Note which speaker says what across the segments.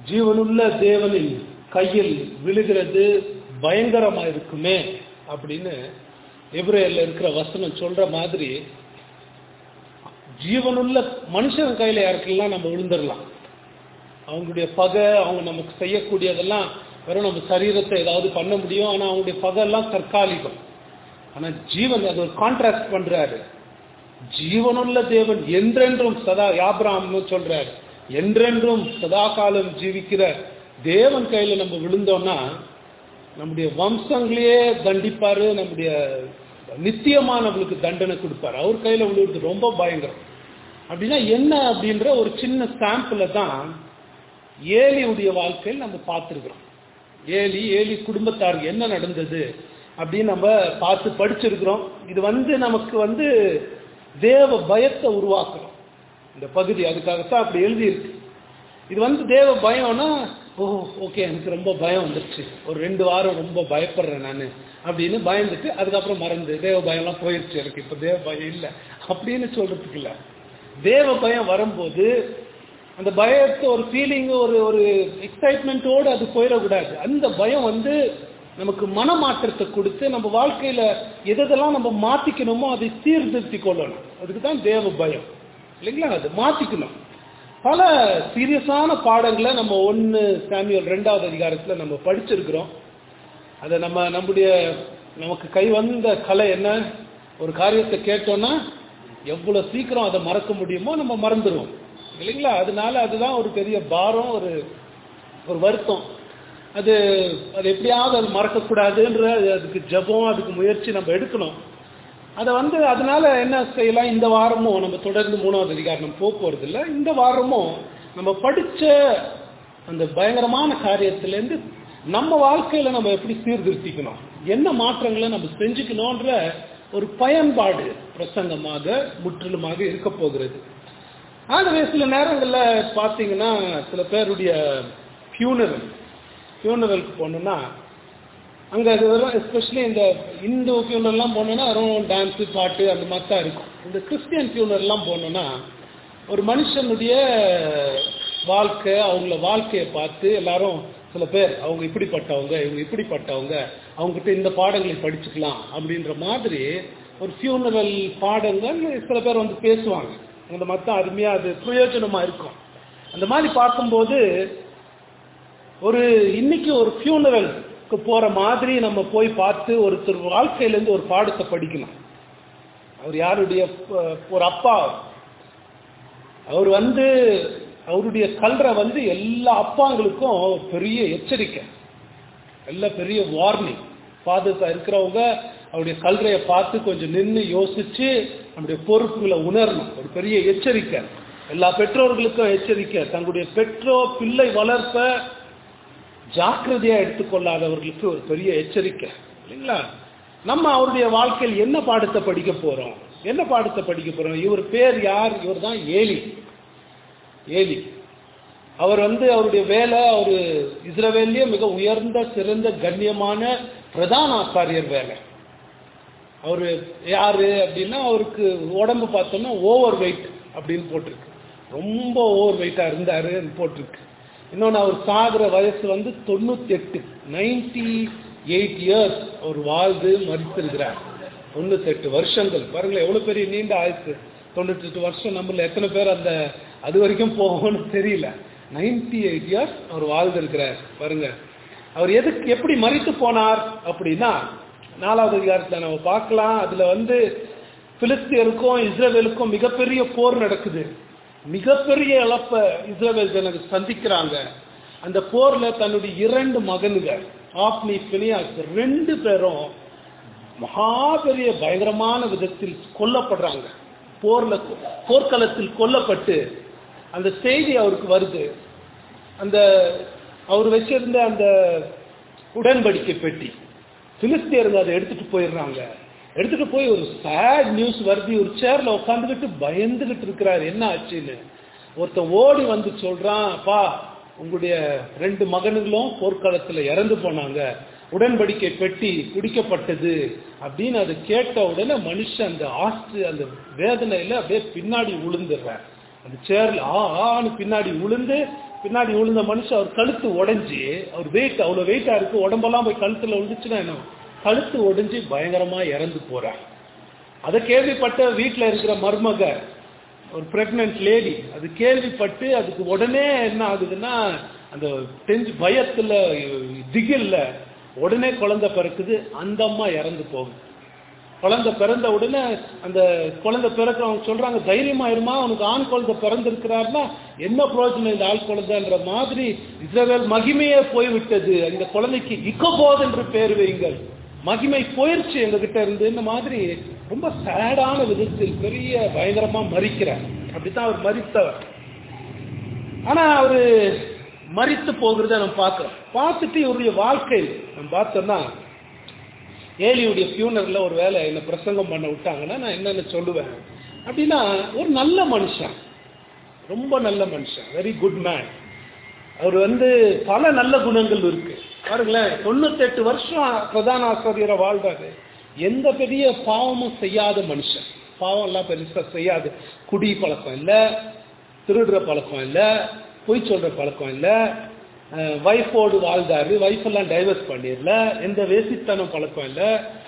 Speaker 1: ஜீவனுள்ள தேவனின் கையில் விழுகிறது பயங்கரமா இருக்குமே அப்படின்னு எப்ரேல இருக்கிற வசனம் சொல்ற மாதிரி ஜீவனுள்ள மனுஷன் கையில யாருக்கெல்லாம் நம்ம விழுந்துடலாம் அவங்களுடைய பகை அவங்க நமக்கு செய்யக்கூடியதெல்லாம் வெறும் நம்ம சரீரத்தை ஏதாவது பண்ண முடியும் ஆனா அவங்களுடைய பகை எல்லாம் தற்காலிகம் ஆனா ஜீவன் அது ஒரு கான்ட்ராக்ட் பண்றாரு ஜீவனுள்ள தேவன் என்றென்றும் சதா யாப்ராம்னு சொல்றாரு என்றென்றும் சதா காலம் ஜீவிக்கிற தேவன் கையில நம்ம விழுந்தோம்னா நம்முடைய வம்சங்களையே தண்டிப்பாரு நம்முடைய நித்தியமா நம்மளுக்கு தண்டனை கொடுப்பாரு அவர் கையில விழுறது ரொம்ப பயங்கரம் அப்படின்னா என்ன அப்படின்ற ஒரு சின்ன சாம்பிள தான் ஏலியுடைய வாழ்க்கையில் நம்ம பார்த்துருக்கிறோம் ஏலி ஏலி குடும்பத்தாருக்கு என்ன நடந்தது அப்படின்னு நம்ம பார்த்து படிச்சிருக்கிறோம் இது வந்து நமக்கு வந்து தேவ பயத்தை உருவாக்குறோம் இந்த பகுதி அதுக்காகத்தான் அப்படி எழுதியிருக்கு இது வந்து தேவ பயம்னா ஓ ஓகே எனக்கு ரொம்ப பயம் வந்துருச்சு ஒரு ரெண்டு வாரம் ரொம்ப பயப்படுறேன் நான் அப்படின்னு பயந்துட்டு அதுக்கப்புறம் மறந்து தேவ பயம்லாம் போயிடுச்சு எனக்கு இப்போ தேவ பயம் இல்லை அப்படின்னு சொல்றதுக்கு இல்லை தேவ பயம் வரும்போது அந்த பயத்தை ஒரு ஃபீலிங் ஒரு ஒரு எக்ஸைட்மெண்ட்டோடு அது போயிடக்கூடாது அந்த பயம் வந்து நமக்கு மனமாற்றத்தை கொடுத்து நம்ம வாழ்க்கையில எதெல்லாம் நம்ம மாத்திக்கணுமோ அதை சீர்திருத்தி கொள்ளணும் அதுக்கு தான் தேவ பயம் இல்லைங்களா அது மாத்திக்கணும் பல சீரியஸான பாடங்களை நம்ம ஒன்று சாமியல் ரெண்டாவது அதிகாரத்துல நம்ம படிச்சிருக்கிறோம் அதை நம்ம நம்முடைய நமக்கு கை வந்த கலை என்ன ஒரு காரியத்தை கேட்டோம்னா எவ்வளவு சீக்கிரம் அதை மறக்க முடியுமோ நம்ம மறந்துடுவோம் இல்லைங்களா அதனால அதுதான் ஒரு பெரிய பாரம் ஒரு ஒரு வருத்தம் அது அது எப்படியாவது அது மறக்கக்கூடாதுன்ற அதுக்கு ஜபம் அதுக்கு முயற்சி நம்ம எடுக்கணும் அதை வந்து அதனால என்ன செய்யலாம் இந்த வாரமும் நம்ம தொடர்ந்து மூணாவது அதிகாரம் நம்ம போக போறது இல்லை இந்த வாரமும் நம்ம படிச்ச அந்த பயங்கரமான காரியத்திலேருந்து நம்ம வாழ்க்கையில நம்ம எப்படி சீர்திருத்திக்கணும் என்ன மாற்றங்களை நம்ம செஞ்சுக்கணும்ன்ற ஒரு பயன்பாடு பிரசங்கமாக முற்றிலுமாக இருக்க போகிறது ஆகவே சில நேரங்களில் பார்த்தீங்கன்னா சில பேருடைய ஃபியூனரல் ஃபியூனரலுக்கு போனோம்னா அங்கே அது வெறும் எஸ்பெஷலி இந்த இந்து ஃபியூனர்லாம் போனோம்னா வெறும் டான்ஸு பாட்டு அந்த மாதிரி தான் இருக்கும் இந்த கிறிஸ்டியன் ஃபியூனர்லாம் போனோம்னா ஒரு மனுஷனுடைய வாழ்க்கை அவங்கள வாழ்க்கையை பார்த்து எல்லாரும் சில பேர் அவங்க இப்படிப்பட்டவங்க இவங்க இப்படிப்பட்டவங்க அவங்ககிட்ட இந்த பாடங்களை படிச்சுக்கலாம் அப்படின்ற மாதிரி ஒரு ஃபியூனரல் பாடங்கள் சில பேர் வந்து பேசுவாங்க அந்த மொத்தம் அருமையாக அது பிரயோஜனமாக இருக்கும் அந்த மாதிரி பார்க்கும்போது ஒரு இன்னைக்கு ஒரு ஃபியூனரலுக்கு போகிற மாதிரி நம்ம போய் பார்த்து ஒருத்தர் வாழ்க்கையிலேருந்து ஒரு பாடத்தை படிக்கணும் அவர் யாருடைய ஒரு அப்பா அவர் வந்து அவருடைய கல்றை வந்து எல்லா அப்பாங்களுக்கும் பெரிய எச்சரிக்கை எல்லா பெரிய வார்னிங் ஃபாதர்ஸா இருக்கிறவங்க அவருடைய கல்றையை பார்த்து கொஞ்சம் நின்று யோசிச்சு நம்முடைய பொறுப்புகளை உணரணும் ஒரு பெரிய எச்சரிக்கை எல்லா பெற்றோர்களுக்கும் எச்சரிக்கை தங்களுடைய பெற்றோர் பிள்ளை வளர்ப்ப ஜாக்கிரதையா எடுத்துக்கொள்ளாதவர்களுக்கு ஒரு பெரிய எச்சரிக்கை இல்லைங்களா நம்ம அவருடைய வாழ்க்கையில் என்ன பாடத்தை படிக்க போறோம் என்ன பாடத்தை படிக்க போறோம் இவர் பேர் யார் இவர் தான் ஏலி ஏலி அவர் வந்து அவருடைய வேலை அவர் இஸ்ரவேல்லே மிக உயர்ந்த சிறந்த கண்ணியமான பிரதான ஆசாரியர் வேலை அவர் யாரு அப்படின்னா அவருக்கு உடம்பு பார்த்தோம்னா ஓவர் வெயிட் அப்படின்னு போட்டிருக்கு ரொம்ப ஓவர் வெயிட்டா இருந்தாரு போட்டிருக்கு இன்னொன்று அவர் சாகிற வயசு வந்து தொண்ணூத்தி எட்டு நைன்டி எயிட் இயர்ஸ் அவர் வாழ்ந்து மறித்திருக்கிறார் தொண்ணூத்தெட்டு வருஷங்கள் பாருங்களேன் எவ்வளவு பெரிய நீண்ட ஆயுசு தொண்ணூத்தெட்டு வருஷம் நம்மள எத்தனை பேர் அந்த அது வரைக்கும் போகும்னு தெரியல நைன்டி எயிட் இயர்ஸ் அவர் வாழ்ந்திருக்கிறார் பாருங்க அவர் எதுக்கு எப்படி மறித்து போனார் அப்படின்னா நாலாவது அதிகாரத்தில் நம்ம பார்க்கலாம் அதுல வந்து பிலிஸ்தியருக்கும் இஸ்ரேவேலுக்கும் மிகப்பெரிய போர் நடக்குது மிகப்பெரிய இழப்ப இஸ்ரேல் ஜனங்க சந்திக்கிறாங்க அந்த போர்ல தன்னுடைய இரண்டு மகன்கள் ஆப்னி பினியாஸ் ரெண்டு பேரும் மகா பெரிய பயங்கரமான விதத்தில் கொல்லப்படுறாங்க போர்ல போர்க்களத்தில் கொல்லப்பட்டு அந்த செய்தி அவருக்கு வருது அந்த அவர் வச்சிருந்த அந்த உடன்படிக்கை பெட்டி பிலிஸ்தியருங்க அதை எடுத்துட்டு போயிடுறாங்க எடுத்துட்டு போய் ஒரு சேட் நியூஸ் வருது ஒரு சேர்ல உட்காந்துக்கிட்டு பயந்துகிட்டு இருக்கிறாரு என்ன ஆச்சுன்னு ஒருத்தன் ஓடி வந்து சொல்றான் அப்பா உங்களுடைய ரெண்டு மகன்களும் போர்க்களத்துல இறந்து போனாங்க உடன்படிக்கை பெட்டி குடிக்கப்பட்டது அப்படின்னு அதை கேட்ட உடனே மனுஷன் அந்த ஆஸ்து அந்த வேதனையில அப்படியே பின்னாடி விழுந்துடுறார் அந்த சேர்ல ஆ ஆன்னு பின்னாடி விழுந்து பின்னாடி விழுந்த மனுஷன் அவர் கழுத்து உடைஞ்சு அவர் வெயிட் அவ்வளவு வெயிட்டா இருக்கு உடம்பெல்லாம் போய் கழுத்துல விழுந்துச்சுன்னா என்ன கழுத்து உடைஞ்சு பயங்கரமா இறந்து போறார் அதை கேள்விப்பட்ட வீட்டில் இருக்கிற மருமக ஒரு பிரெக்னன்ட் லேடி அது கேள்விப்பட்டு அதுக்கு உடனே என்ன ஆகுதுன்னா அந்த டென்ஸ் பயத்துல திகில்ல உடனே குழந்தை பிறக்குது அந்த அம்மா இறந்து போகுது குழந்தை பிறந்த உடனே அந்த குழந்தை பிறக்க அவங்க சொல்றாங்க தைரியமா இருமா அவனுக்கு ஆண் குழந்தை பிறந்திருக்கிறாருன்னா என்ன பிரயோஜனம் இந்த ஆள் குழந்தைன்ற மாதிரி இஸ்ரவேல் மகிமையே போய்விட்டது இந்த குழந்தைக்கு இக்கபோத் என்று பேர் வையுங்கள் மகிமை போயிருச்சு எங்ககிட்ட இருந்து இந்த மாதிரி ரொம்ப சேடான விதத்தில் பெரிய பயங்கரமா மறிக்கிறார் அப்படித்தான் அவர் மறித்தவர் ஆனா அவரு மறித்து போகிறத நம்ம பார்க்கிறோம் பார்த்துட்டு இவருடைய வாழ்க்கை நம்ம பார்த்தோம்னா ஏலியுடைய பியூனர்ல ஒரு வேலை என்ன பிரசங்கம் பண்ண விட்டாங்கன்னா நான் என்னென்ன சொல்லுவேன் அப்படின்னா ஒரு நல்ல மனுஷன் ரொம்ப நல்ல மனுஷன் வெரி குட் மேன் அவர் வந்து பல நல்ல குணங்கள் இருக்கு பாருங்களேன் தொண்ணூத்தெட்டு வருஷம் பிரதான ஆசிரியரை வாழ்றாரு எந்த பெரிய பாவமும் செய்யாத மனுஷன் பாவம் எல்லாம் பெருசா செய்யாது குடி பழக்கம் இல்லை திருடுற பழக்கம் இல்லை பொய் சொல்ற பழக்கம் இல்லை ஒய்ஃபோடு வாழ்ந்தாரு ஒய்ஃப் எல்லாம் டைவர்ஸ் பண்ணிடல எந்த வேசித்தனம் பழக்கம் இல்லை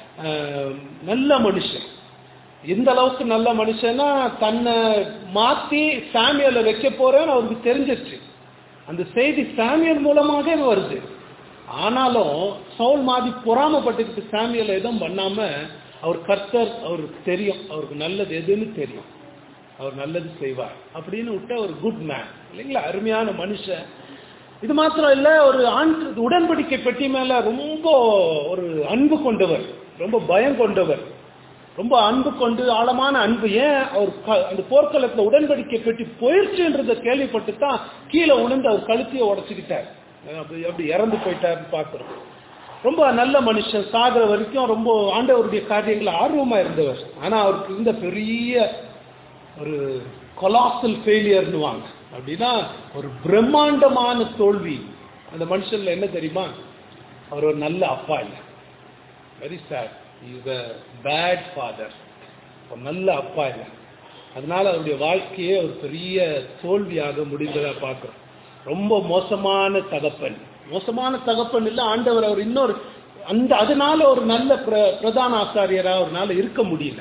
Speaker 1: நல்ல மனுஷன் எந்த அளவுக்கு நல்ல மனுஷன்னா தன்னை மாத்தி சாமியலை வைக்க போறேன்னு அவருக்கு தெரிஞ்சிருச்சு அந்த செய்தி சாமியல் மூலமாக வருது ஆனாலும் சவுல் மாதிரி பொறாமப்பட்டுக்கிட்டு சாமியல் எதுவும் பண்ணாம அவர் கர்த்தர் அவருக்கு தெரியும் அவருக்கு நல்லது எதுன்னு தெரியும் அவர் நல்லது செய்வார் அப்படின்னு விட்ட ஒரு குட் மேன் இல்லைங்களா அருமையான மனுஷன் இது மாத்திரம் இல்ல ஒரு ஆண் உடன்படிக்கை பெட்டி மேல ரொம்ப ஒரு அன்பு கொண்டவர் ரொம்ப பயம் கொண்டவர் ரொம்ப அன்பு கொண்டு ஆழமான அன்பு ஏன் அவர் அந்த போர்க்களத்துல உடன்படிக்கை பெட்டி போயிடுச்சுன்றத கேள்விப்பட்டு தான் கீழே உளுந்து அவர் கழுத்தையை உடச்சுக்கிட்டார் அப்படி அப்படி இறந்து போயிட்டாருன்னு பார்க்கிறோம் ரொம்ப நல்ல மனுஷன் சாகிற வரைக்கும் ரொம்ப ஆண்டவருடைய காரியங்கள் ஆர்வமா இருந்தவர் ஆனா அவருக்கு இருந்த பெரிய ஒரு கொலாசல் ஃபெயிலியர்னுவாங்க அப்படின்னா ஒரு பிரம்மாண்டமான தோல்வி அந்த மனுஷன்ல என்ன தெரியுமா அவர் ஒரு நல்ல அப்பா இல்லை very sad is a bad father ஒரு நல்ல அப்பா இல்லை அதனால அவருடைய வாழ்க்கையே ஒரு பெரிய தோல்வியாக முடிந்ததா பார்க்கிறோம் ரொம்ப மோசமான தகப்பன் மோசமான தகப்பன் இல்லை ஆண்டவர் அவர் இன்னொரு அந்த அதனால ஒரு நல்ல பிரதான ஆசாரியரா அவர்னால இருக்க முடியல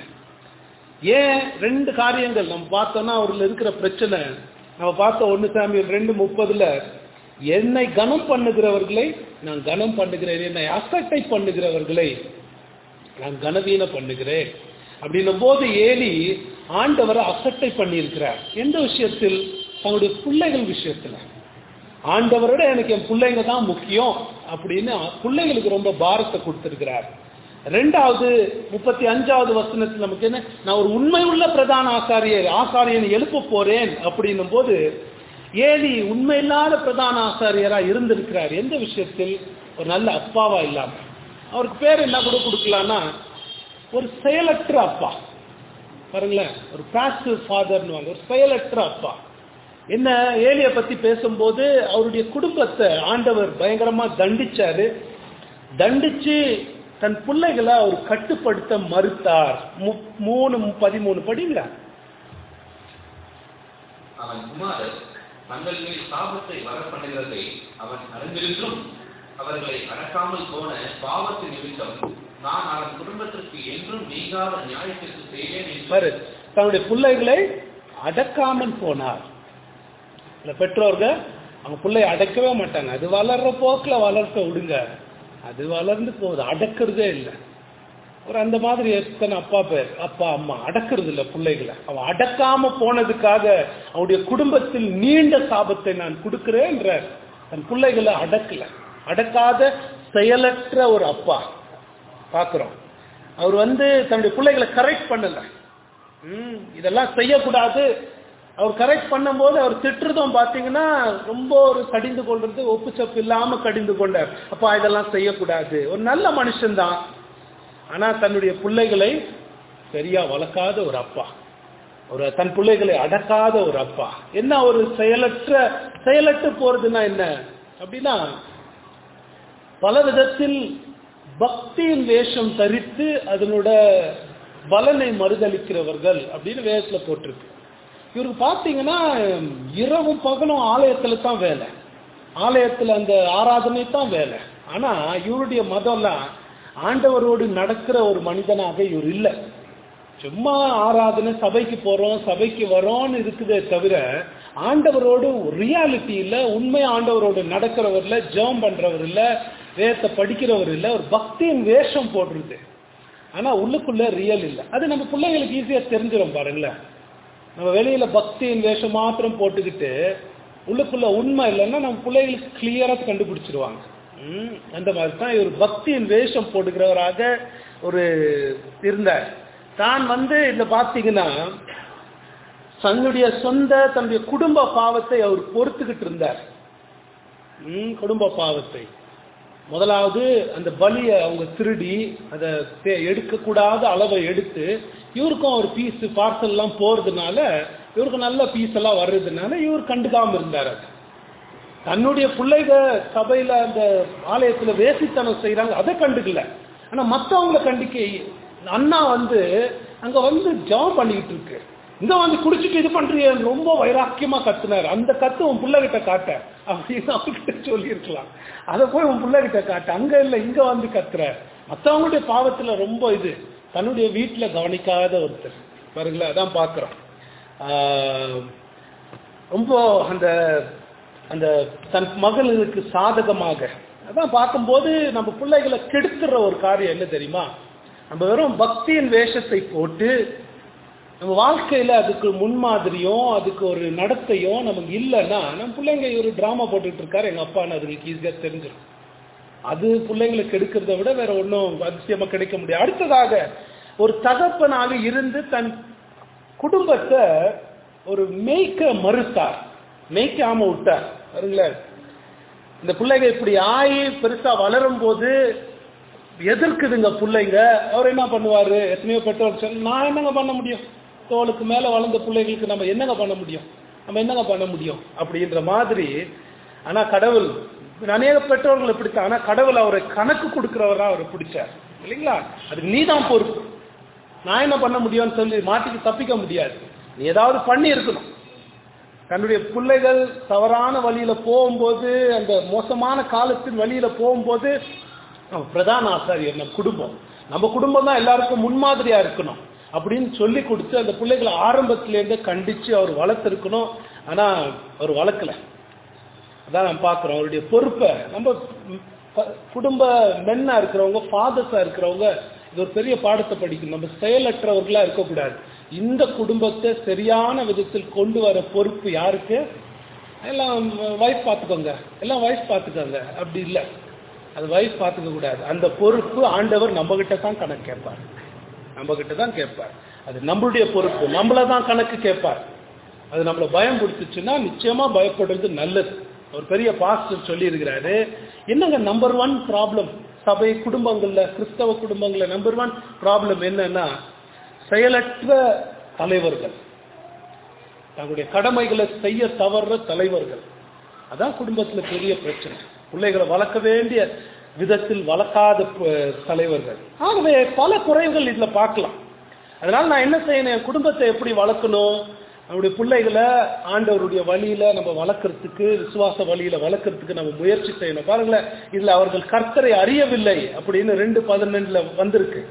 Speaker 1: ஏன் ரெண்டு காரியங்கள் நம்ம பார்த்தோம்னா அவர்ல இருக்கிற பிரச்சனை நம்ம பார்த்த ஒன்னு சாமியல் ரெண்டு முப்பதுல என்னை கனம் பண்ணுகிறவர்களை நான் கனம் பண்ணுகிறேன் என்னை அசட்டை பண்ணுகிறவர்களை நான் கனவீன பண்ணுகிறேன் அப்படின்னும் போது ஏலி ஆண்டவரை அசட்டை பண்ணியிருக்கிறார் எந்த விஷயத்தில் தன்னுடைய பிள்ளைகள் விஷயத்துல ஆண்டவரோட எனக்கு என் பிள்ளைங்க தான் முக்கியம் அப்படின்னு பிள்ளைங்களுக்கு ரொம்ப பாரத்தை கொடுத்திருக்கிறார் ரெண்டாவது முப்பத்தி அஞ்சாவது வசனத்தில் நமக்கு என்ன நான் ஒரு உண்மை உள்ள பிரதான ஆசாரியர் ஆசாரியனை எழுப்ப போறேன் அப்படின்னும் போது ஏலி உண்மையில்லாத பிரதான ஆசாரியரா இருந்திருக்கிறார் எந்த விஷயத்தில் ஒரு நல்ல அப்பாவா இல்லாம அவருக்கு பேர் என்ன கூட கொடுக்கலாம்னா ஒரு செயலற்ற அப்பா பாருங்களேன் ஒரு பாசிவ் ஃபாதர்னு ஒரு செயலற்ற அப்பா என்ன ஏலிய பத்தி பேசும்போது அவருடைய குடும்பத்தை ஆண்டவர் பயங்கரமா தண்டிச்சாரு தண்டிச்சு தன் பிள்ளைகளை அவர் கட்டுப்படுத்த மறுத்தார் மூணு பதிமூணு படிங்க
Speaker 2: அவன் குமாரர் தங்கள் மேல் சாபத்தை வர பண்ணுகிறதை அவன் அறிந்திருந்தும் அவர்களை அடக்காமல் போன பாவத்தின் நிமித்தம் நான் அவன் குடும்பத்திற்கு என்றும் நீங்காத நியாயத்திற்கு செய்வேன் என்று
Speaker 1: பாரு தன்னுடைய பிள்ளைகளை அடக்காமல் போனார் இந்த பெற்றோர்கள் அவங்க பிள்ளைய அடக்கவே மாட்டாங்க அது வளர்ற போக்குல வளர்க்க விடுங்க அது வளர்ந்து போகுது அடக்கிறதே இல்லை ஒரு அந்த மாதிரி எத்தனை அப்பா பேர் அப்பா அம்மா அடக்கிறது இல்லை பிள்ளைகளை அவன் அடக்காம போனதுக்காக அவனுடைய குடும்பத்தில் நீண்ட சாபத்தை நான் கொடுக்கிறேன்ற தன் பிள்ளைகளை அடக்கல அடக்காத செயலற்ற ஒரு அப்பா பார்க்கிறோம் அவர் வந்து தன்னுடைய பிள்ளைகளை கரெக்ட் பண்ணல ம் இதெல்லாம் செய்யக்கூடாது அவர் கரெக்ட் பண்ணும்போது அவர் திட்டுறதும் பார்த்தீங்கன்னா ரொம்ப ஒரு கடிந்து கொள்றது ஒப்பு சப்பு இல்லாம கடிந்து கொண்டார் அப்பா இதெல்லாம் செய்யக்கூடாது ஒரு நல்ல மனுஷன்தான் ஆனா தன்னுடைய பிள்ளைகளை சரியா வளர்க்காத ஒரு அப்பா ஒரு தன் பிள்ளைகளை அடக்காத ஒரு அப்பா என்ன ஒரு செயலற்ற செயலற்று போறதுன்னா என்ன அப்படின்னா பல விதத்தில் பக்தியின் வேஷம் தரித்து அதனோட பலனை மறுதளிக்கிறவர்கள் அப்படின்னு வேதத்துல போட்டிருக்கு இவருக்கு பார்த்தீங்கன்னா இரவும் பகலும் ஆலயத்துல தான் வேலை ஆலயத்துல அந்த ஆராதனை தான் வேலை ஆனா இவருடைய மதம்லாம் ஆண்டவரோடு நடக்கிற ஒரு மனிதனாக இவர் இல்லை சும்மா ஆராதனை சபைக்கு போறோம் சபைக்கு வரோம்னு இருக்குதே தவிர ஆண்டவரோடு ரியாலிட்டி இல்ல உண்மை ஆண்டவரோடு நடக்கிறவர் இல்ல ஜெபம் பண்றவர் இல்ல வேதத்தை படிக்கிறவர் இல்ல ஒரு பக்தியின் வேஷம் போடுறது ஆனா உள்ளுக்குள்ள ரியல் இல்ல அது நம்ம பிள்ளைங்களுக்கு ஈஸியா தெரிஞ்சிடும் பாருங்களேன் நம்ம வெளியில பக்தியின் வேஷம் மாத்திரம் போட்டுக்கிட்டு உள்ளுக்குள்ள உண்மை இல்லைன்னா நம்ம பிள்ளைகளுக்கு கிளியரா கண்டுபிடிச்சிருவாங்க ம், அந்த மாதிரி தான் இவர் பக்தியின் வேஷம் போடுகிறவராக ஒரு இருந்தார் தான் வந்து இந்த பார்த்தீங்கன்னா தன்னுடைய சொந்த தன்னுடைய குடும்ப பாவத்தை அவர் பொறுத்துக்கிட்டு இருந்தார் ம், குடும்ப பாவத்தை முதலாவது அந்த பலியை அவங்க திருடி அதை தே- எடுக்கக்கூடாத அளவை எடுத்து இவருக்கும் ஒரு பீஸ் பார்சல் எல்லாம் போறதுனால இவருக்கு நல்ல பீஸ் எல்லாம் வர்றதுனால இவர் கண்டுக்காம இருந்தார் அது தன்னுடைய பிள்ளைக சபையில அந்த ஆலயத்துல வேசித்தனம் செய்றாங்க அதை கண்டுக்கல ஆனா மத்தவங்கள கண்டிக்க அண்ணா வந்து அங்க வந்து ஜெபம் பண்ணிக்கிட்டு இருக்கு இங்க வந்து குடிச்சிட்டு இது பண்றிய ரொம்ப வைராக்கியமா கத்துனார் அந்த கத்து உன் பிள்ளைகிட்ட காட்ட அப்படின்னு அவர்கிட்ட சொல்லியிருக்கலாம் அதை போய் உன் பிள்ளைகிட்ட காட்ட அங்க இல்ல இங்க வந்து கத்துற மத்தவங்களுடைய பாவத்துல ரொம்ப இது தன்னுடைய வீட்டுல கவனிக்காத ஒருத்தர் பாருங்களேன் அதான் பாக்குறோம் ஆஹ் ரொம்ப அந்த அந்த தன் மகளுக்கு சாதகமாக அதான் பார்க்கும்போது நம்ம பிள்ளைகளை கெடுத்துற ஒரு காரியம் என்ன தெரியுமா நம்ம வெறும் பக்தியின் வேஷத்தை போட்டு நம்ம வாழ்க்கையில அதுக்கு முன்மாதிரியும் அதுக்கு ஒரு நடத்தையும் நமக்கு இல்லைன்னா நம்ம பிள்ளைங்க ஒரு டிராமா போட்டுட்டு இருக்காரு எங்க அப்பான்னு அதுங்களுக்கு ஈஸியா தெரிஞ்சிடும் அது பிள்ளைங்களை கெடுக்கிறத விட வேற ஒன்றும் அதிசயமா கிடைக்க முடியாது அடுத்ததாக ஒரு தகப்பனாக இருந்து தன் குடும்பத்தை ஒரு மேய்க்க மறுத்தார் மேய்க்காம விட்டார் பாருங்களேன் இந்த பிள்ளைங்க இப்படி ஆகி பெருசா வளரும் போது எதிர்க்குதுங்க பிள்ளைங்க அவர் என்ன பண்ணுவாரு எத்தனையோ பெற்றோர் சொல்லி நான் என்னங்க பண்ண முடியும் தோளுக்கு மேல வளர்ந்த பிள்ளைங்களுக்கு நம்ம என்னங்க பண்ண முடியும் நம்ம என்னங்க பண்ண முடியும் அப்படின்ற மாதிரி ஆனா கடவுள் அநேக பெற்றோர்கள் இப்படித்தான் ஆனா கடவுள் அவரை கணக்கு கொடுக்கிறவரா அவரை பிடிச்சார் இல்லைங்களா அதுக்கு நீதான் பொறுப்பு நான் என்ன பண்ண முடியும்னு சொல்லி மாட்டிக்கு தப்பிக்க முடியாது நீ ஏதாவது பண்ணி இருக்கணும் தன்னுடைய பிள்ளைகள் தவறான வழியில போகும்போது அந்த மோசமான காலத்தின் வழியில போகும்போது நம்ம பிரதான ஆசாரியர் நம்ம குடும்பம் நம்ம குடும்பம் தான் எல்லாருக்கும் முன்மாதிரியா இருக்கணும் அப்படின்னு சொல்லி கொடுத்து அந்த பிள்ளைகளை ஆரம்பத்திலேருந்து கண்டிச்சு அவர் வளர்த்துருக்கணும் ஆனா அவர் வளர்க்கல அதான் நம்ம பார்க்குறோம் அவருடைய பொறுப்பை நம்ம ம், ப- குடும்ப மென்னா இருக்கிறவங்க ஃபாதர்ஸா இருக்கிறவங்க இது ஒரு பெரிய பாடத்தை படிக்கணும் நம்ம செயலற்றவர்களா இருக்கக்கூடாது இந்த குடும்பத்தை சரியான விதத்தில் கொண்டு வர பொறுப்பு யாருக்கு எல்லாம் வைஃப் பார்த்துக்கோங்க எல்லாம் வைஃப் பார்த்துக்கோங்க அப்படி இல்லை அது வைஃப் பார்த்துக்க கூடாது அந்த பொறுப்பு ஆண்டவர் நம்ம கிட்ட தான் கணக்கு கேட்பார் நம்ம கிட்ட தான் கேட்பார் அது நம்மளுடைய பொறுப்பு நம்மள தான் கணக்கு கேட்பார் அது நம்மள பயம் பிடிச்சிச்சுன்னா நிச்சயமா பயப்படுறது நல்லது ஒரு பெரிய பாஸ்டர் சொல்லி இருக்கிறாரு என்னங்க நம்பர் ஒன் ப்ராப்ளம் சபை குடும்பங்கள்ல கிறிஸ்தவ குடும்பங்கள்ல நம்பர் ஒன் ப்ராப்ளம் என்னன்னா செயலற்ற தலைவர்கள் தங்களுடைய கடமைகளை செய்ய தவறுற தலைவர்கள் அதான் குடும்பத்துல பெரிய பிரச்சனை பிள்ளைகளை வளர்க்க வேண்டிய விதத்தில் வளர்க்காத ப- தலைவர்கள் ஆகவே பல குறைகள் இதுல பார்க்கலாம் அதனால நான் என்ன செய்யணும் என் குடும்பத்தை எப்படி வளர்க்கணும் நம்முடைய பிள்ளைகளை ஆண்டவருடைய வழியில நம்ம வளர்க்கறதுக்கு விசுவாச வழியில வளர்க்கறதுக்கு நம்ம முயற்சி செய்யணும் பாருங்களேன் இதுல அவர்கள் கர்த்தரை அறியவில்லை அப்படின்னு ரெண்டு பதினெண்டுல வந்திருக்கு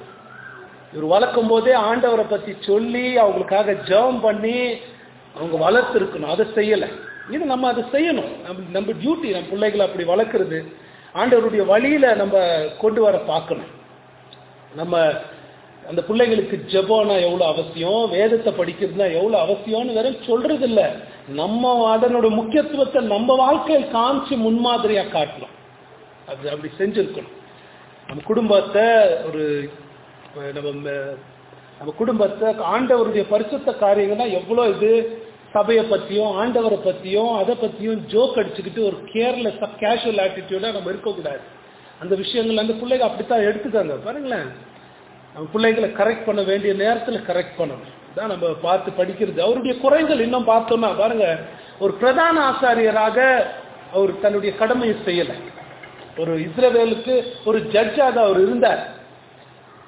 Speaker 1: இவர் வளர்க்கும் போதே ஆண்டவரை பத்தி சொல்லி அவங்களுக்காக ஜெபம் பண்ணி அவங்க வளர்த்துருக்கணும் அதை செய்யல இது நம்ம அதை செய்யணும் நம்ம நம்ம டியூட்டி நம்ம பிள்ளைகளை அப்படி வளர்க்கறது ஆண்டவருடைய வழியில நம்ம கொண்டு வர பார்க்கணும் நம்ம அந்த பிள்ளைகளுக்கு ஜெபம்னா எவ்வளவு அவசியம் வேதத்தை படிக்கிறதுனா எவ்வளவு அவசியம்னு வெறும் சொல்றது இல்ல நம்ம அதனோட முக்கியத்துவத்தை நம்ம வாழ்க்கையில் காமிச்சு முன்மாதிரியா காட்டலாம் அது அப்படி செஞ்சிருக்கணும் நம்ம குடும்பத்தை ஒரு அஹ், நம்ம ம- நம்ம குடும்பத்தை ஆண்டவருடைய பரிசுத்த காரியங்கள்னா எவ்வளோ இது சபையை பத்தியும் ஆண்டவரை பத்தியும் அதை பத்தியும் ஜோக் அடிச்சுக்கிட்டு ஒரு கேர்லெஸ் கேஷுவல் ஆட்டிடியூடா நம்ம இருக்கக்கூடாது அந்த விஷயங்கள் அந்த பிள்ளைங்க அப்படித்தான் எடுத்துக்காங்க பாருங்களேன் நம்ம பிள்ளைகளை கரெக்ட் பண்ண வேண்டிய நேரத்துல கரெக்ட் பண்ணணும் தான் நம்ம பார்த்து படிக்கிறது அவருடைய குறைகள் இன்னும் பார்த்தோம்னா பாருங்க ஒரு பிரதான ஆசாரியராக அவர் தன்னுடைய கடமையை செய்யல ஒரு இஸ்ரவேலுக்கு ஒரு ஜட்ஜாக அவர் இருந்தார்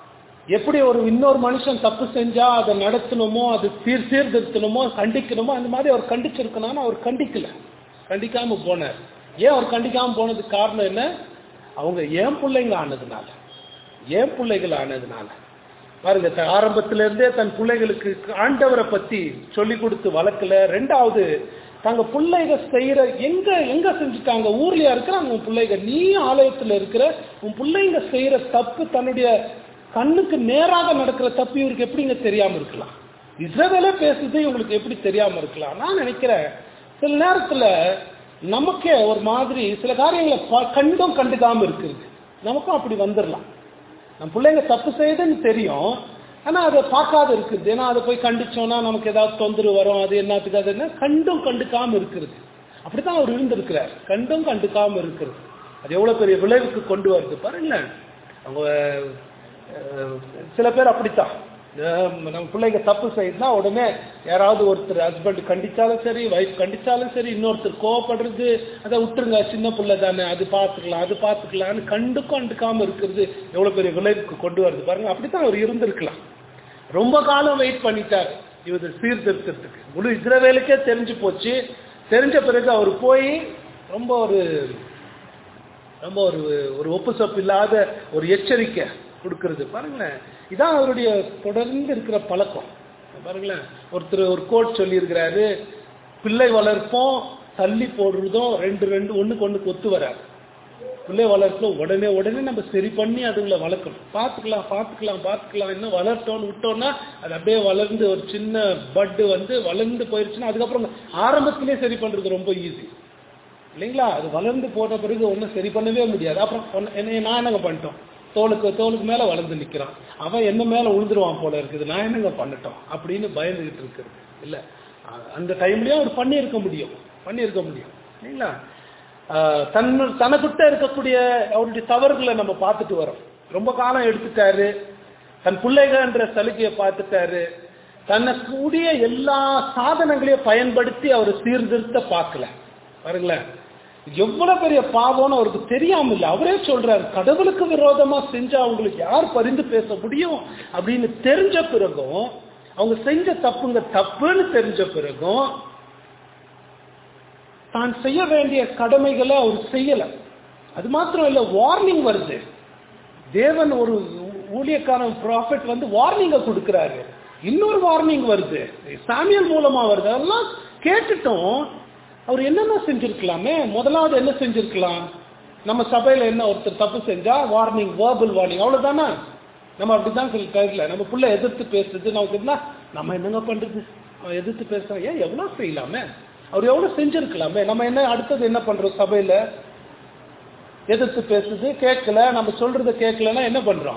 Speaker 1: எப்படி ஒரு இன்னொரு மனுஷன் தப்பு செஞ்சா அதை நடத்தணுமோ அது சீர் சீர்திருத்தணுமோ கண்டிக்கணுமோ அந்த மாதிரி அவர் கண்டிச்சிருக்கணும்னு அவர் கண்டிக்கல கண்டிக்காம போனார் ஏன் அவர் கண்டிக்காம போனதுக்கு காரணம் என்ன அவங்க ஏன் பிள்ளைங்க ஆனதுனால ஏன் பிள்ளைகள் ஆனதுனால பாருங்க த- ஆரம்பத்துல இருந்தே தன் பிள்ளைகளுக்கு ஆண்டவரை பத்தி சொல்லி கொடுத்து வளர்க்கல ரெண்டாவது தங்க பிள்ளைங்க செய்யற எங்க எங்க செஞ்சுட்டாங்க ஊர்லயா இருக்கிறாங்க உன் பிள்ளைங்க நீ ஆலயத்துல இருக்கிற உன் பிள்ளைங்க செய்யற தப்பு தன்னுடைய கண்ணுக்கு நேராக நடக்கிற தப்பு இவருக்கு எப்படிங்க தெரியாம இருக்கலாம் இஸ்ரவேலே பேசுது இவங்களுக்கு எப்படி தெரியாம இருக்கலாம் நான் நினைக்கிறேன் சில நேரத்துல நமக்கே ஒரு மாதிரி சில காரியங்களை ப- கண்டும் கண்டுக்காம இருக்குது நமக்கும் அப்படி வந்துடலாம் நம்ம பிள்ளைங்க தப்பு செய்யுதுன்னு தெரியும் ஆனா அதை பார்க்காத இருக்குது ஏன்னா அதை போய் கண்டிச்சோம்னா நமக்கு ஏதாவது தொந்தரவு வரும் அது என்னத்துக்கு அது என்ன கண்டும் கண்டுக்காம இருக்கிறது அப்படித்தான் அவர் இருந்திருக்கிறார் கண்டும் கண்டுக்காம இருக்கிறது அது எவ்வளவு பெரிய விளைவுக்கு கொண்டு வருது பாருங்களேன் அவங்க அஹ், சில பேர் அப்படித்தான் அஹ், நம்ம பிள்ளைங்க தப்பு செய்யுதுன்னா உடனே யாராவது ஒருத்தர் ஹஸ்பண்ட் கண்டிச்சாலும் சரி ஒய்ஃப் கண்டிச்சாலும் சரி இன்னொருத்தர் கோவப்படுறது அதை விட்டுருங்க சின்ன பிள்ளை தானே அது பார்த்துக்கலாம் அது பார்த்துக்கலாம்னு கண்டுக்கும் கண்டுக்காம இருக்கிறது எவ்வளவு பெரிய விளைவுக்கு கொண்டு வருது பாருங்க அப்படித்தான் அவர் இருந்திருக்கலாம் ரொம்ப காலம் வெயிட் பண்ணிட்டார் இவர் சீர்திருத்தத்துக்கு முழு இஸ்ரவேலுக்கே தெரிஞ்சு போச்சு தெரிஞ்ச பிறகு அவர் போய் ரொம்ப ஒரு ரொம்ப ஒரு ஒரு ஒப்பு சப்பு இல்லாத ஒரு எச்சரிக்கை கொடுக்கறது பாருங்களேன் இதான் அவருடைய தொடர்ந்து இருக்கிற பழக்கம் பாருங்களேன் ஒருத்தர் ஒரு கோட் சொல்லியிருக்கிறாரு பிள்ளை வளர்ப்போம் தள்ளி போடுறதும் ரெண்டு ரெண்டு ஒண்ணுக்கு ஒண்ணுக்கு ஒத்து வராது பிள்ளை வளர்ப்புல உடனே உடனே நம்ம சரி பண்ணி அதுங்களை வளர்க்கணும் பார்த்துக்கலாம் பார்த்துக்கலாம் பார்த்துக்கலாம் இன்னும் வளர்த்தோம்னு விட்டோம்னா அது அப்படியே வளர்ந்து ஒரு சின்ன பட்டு வந்து வளர்ந்து போயிருச்சுன்னா அதுக்கப்புறம் ஆரம்பத்திலே சரி பண்றது ரொம்ப ஈஸி இல்லைங்களா அது வளர்ந்து போன பிறகு ஒன்றும் சரி பண்ணவே முடியாது அப்புறம் ஒண்ணு- என்ன நான் என்னங்க பண்ணிட்டோம் தோலுக்கு தோலுக்கு மேல வளர்ந்து நிக்கிறான் அவன் என்ன மேல உழுந்துருவான் போல இருக்குது நான் என்னங்க பண்ணட்டும் அப்படின்னு பயந்துகிட்டு இருக்கிறது இல்ல அ- அந்த டைம்லயும் அவர் பண்ணியிருக்க முடியும் பண்ணியிருக்க முடியும் இல்லைங்களா ஆஹ் தன் தனக்கிட்ட இருக்கக்கூடிய அவருடைய தவறுகளை நம்ம பார்த்துட்டு வரோம் ரொம்ப காலம் எடுத்துட்டாரு தன் பிள்ளைகன்ற சலுகையை பார்த்துட்டாரு தனக்குடைய எல்லா சாதனங்களையும் பயன்படுத்தி அவர் சீர்திருத்த பார்க்கல பாருங்களேன் எவ்வளவு பெரிய பாவம்னு அவருக்கு தெரியாம இல்ல அவரே சொல்றாரு கடவுளுக்கு விரோதமா செஞ்சா அவங்களுக்கு யார் பரிந்து பேச முடியும் அப்படின்னு தெரிஞ்ச பிறகும் அவங்க செஞ்ச தப்புங்க தப்புன்னு தெரிஞ்ச பிறகும் தான் செய்ய வேண்டிய கடமைகளை அவர் செய்யல அது மாத்திரம் இல்ல வார்னிங் வருது தேவன் ஒரு ஊழியக்காரன் ப்ராஃபிட் வந்து வார்னிங்க கொடுக்கிறாரு இன்னொரு வார்னிங் வருது சாமியல் மூலமா வருது அதெல்லாம் கேட்டுட்டோம் அவர் என்னென்ன செஞ்சிருக்கலாமே முதலாவது என்ன செஞ்சிருக்கலாம் நம்ம சபையில என்ன ஒருத்தர் தப்பு செஞ்சா வார்னிங் வேர்பல் வார்னிங் அவ்வளவுதானே நம்ம அப்படிதான் சில டைம்ல நம்ம புள்ள எதிர்த்து பேசுறது நமக்கு என்ன நம்ம என்னங்க பண்றது அவன் எதிர்த்து பேசுறான் ஏன் எவ்வளவு செய்யலாமே அவர் எவ்வளவு செஞ்சிருக்கலாமே நம்ம என்ன அடுத்தது என்ன பண்றோம் சபையில எதிர்த்து பேசுது கேட்கல நம்ம சொல்றத கேட்கலன்னா என்ன பண்றோம்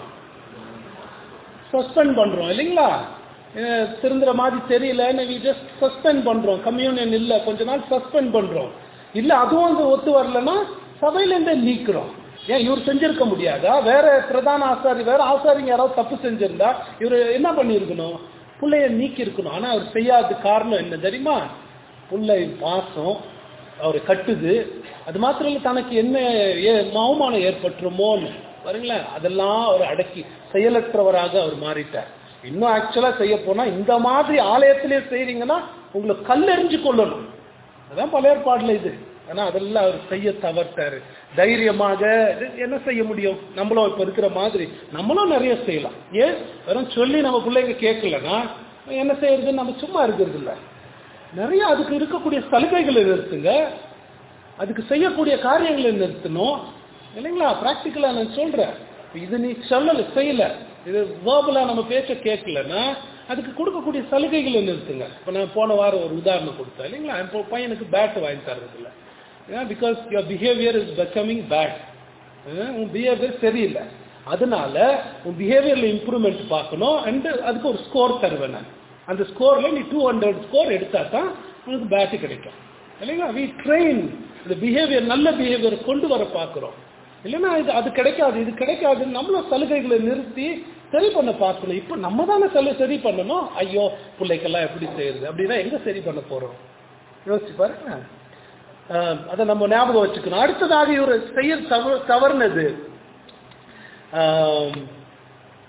Speaker 1: சஸ்பெண்ட் பண்றோம் இல்லைங்களா அஹ் திருந்துற மாதிரி தெரியல ஜஸ்ட் சஸ்பெண்ட் பண்றோம் கம்யூனியன் இல்ல கொஞ்ச நாள் சஸ்பெண்ட் பண்றோம் இல்ல அதுவும் வந்து ஒத்து வரலன்னா சபையில இருந்தே நீக்கிறோம் ஏன் இவர் செஞ்சிருக்க முடியாதா வேற பிரதான ஆசாரி வேற ஆசாரிங்க யாராவது தப்பு செஞ்சிருந்தா இவர் என்ன பண்ணியிருக்கணும் புள்ளைய நீக்கி இருக்கணும் ஆனா அவர் செய்யாத காரணம் என்ன தெரியுமா புள்ளை பாசம் அவரை கட்டுது அது மாத்திரம் இல்ல தனக்கு என்ன ஏ- அவமானம் ஏற்பட்டுருமோன்னு பாருங்களேன் அதெல்லாம் அவர் அடக்கி செயலற்றவராக அவர் மாறிட்டார் இன்னும் ஆக்சுவலா செய்ய போனா இந்த மாதிரி ஆலயத்திலே செய்றீங்கன்னா உங்களை கல்லெறிஞ்சு கொள்ளணும் அதான் பழைய ஏற்பாடுல இது ஆனா அதெல்லாம் அவர் செய்ய தவறுட்டாரு தைரியமாக இது என்ன செய்ய முடியும் நம்மளும் இப்ப இருக்கிற மாதிரி நம்மளும் நிறைய செய்யலாம் ஏன் வெறும் சொல்லி நம்ம பிள்ளைங்க கேட்கலன்னா என்ன செய்யறது நம்ம சும்மா இருக்கிறது இல்ல நிறைய அதுக்கு இருக்கக்கூடிய சலுகைகளை நிறுத்துங்க அதுக்கு செய்யக்கூடிய காரியங்களை நிறுத்தணும் இல்லைங்களா பிராக்டிக்கலா நான் சொல்றேன் இது நீ சொல்லல செய்யல இது வேர்பலா நம்ம பேச்ச கேட்கலன்னா அதுக்கு கொடுக்கக்கூடிய சலுகைகளை நிறுத்துங்க இப்போ நான் போன வாரம் ஒரு உதாரணம் கொடுத்தேன் இல்லைங்களா இப்போ பையனுக்கு பேட் வாங்கி தர்றது இல்லை ஏன்னா because your behaviour is becoming bad உன் பிஹேவியர் சரியில்லை அதனால உன் பிஹேவியர்ல இம்ப்ரூவ்மெண்ட் பார்க்கணும் அண்ட் அதுக்கு ஒரு ஸ்கோர் தருவேன் நான் அந்த ஸ்கோர்ல நீ டூ ஹண்ட்ரட் ஸ்கோர் எடுத்தா தான் உனக்கு பேட்டு கிடைக்கும் இல்லைங்களா வி ட்ரெயின் இந்த பிஹேவியர் நல்ல பிஹேவியர் கொண்டு வர பார்க்குறோம் இல்லைன்னா இது அது கிடைக்காது இது கிடைக்காது நம்மளும் சலுகைகளை நிறுத்தி சரி பண்ண பார்க்கணும் இப்போ நம்ம தானே சலு சரி பண்ணணும் ஐயோ பிள்ளைக்கெல்லாம் எப்படி செய்யறது அப்படின்னா எங்க சரி பண்ண போறோம் யோசிச்சு பாருங்க ஆஹ் அதை நம்ம ஞாபகம் வச்சுக்கணும் அடுத்ததாக இவர் செய்ய தவறு தவறுனது ஆஹ்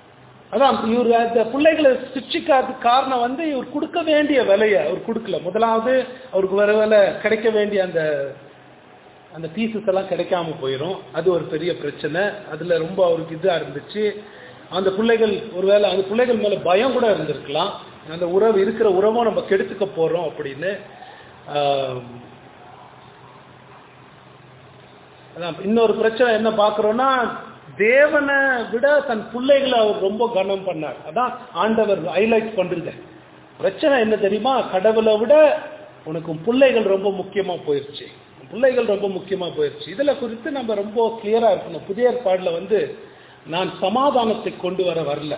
Speaker 1: அதான் இவர் அந்த பிள்ளைகளை சிக்ஷிக்காததுக்கு காரணம் வந்து இவர் கொடுக்க வேண்டிய விலையை அவர் கொடுக்கல முதலாவது அவருக்கு வர வேலை கிடைக்க வேண்டிய அந்த அந்த பீசஸ் எல்லாம் கிடைக்காம போயிடும் அது ஒரு பெரிய பிரச்சனை அதுல ரொம்ப அவருக்கு இதா இருந்துச்சு அந்த பிள்ளைகள் ஒருவேளை அந்த பிள்ளைகள் மேல பயம் கூட இருந்திருக்கலாம் அந்த உறவு இருக்கிற உறவும் நம்ம கெடுத்துக்க போறோம் அப்படின்னு ஆஹ், அதான் இன்னொரு பிரச்சனை என்ன பார்க்கிறோம்னா தேவனை விட தன் பிள்ளைகளை அவர் ரொம்ப கனம் பண்ணார் அதான் ஆண்டவர் ஹைலைட் பண்றது பிரச்சனை என்ன தெரியுமா கடவுளை விட உனக்கு உன் பிள்ளைகள் ரொம்ப முக்கியமா போயிருச்சு உன் பிள்ளைகள் ரொம்ப முக்கியமா போயிருச்சு இதுல குறித்து நம்ம ரொம்ப கிளியரா இருக்கணும் புதிய ஏற்பாடுல வந்து நான் சமாதானத்தை கொண்டு வர வரல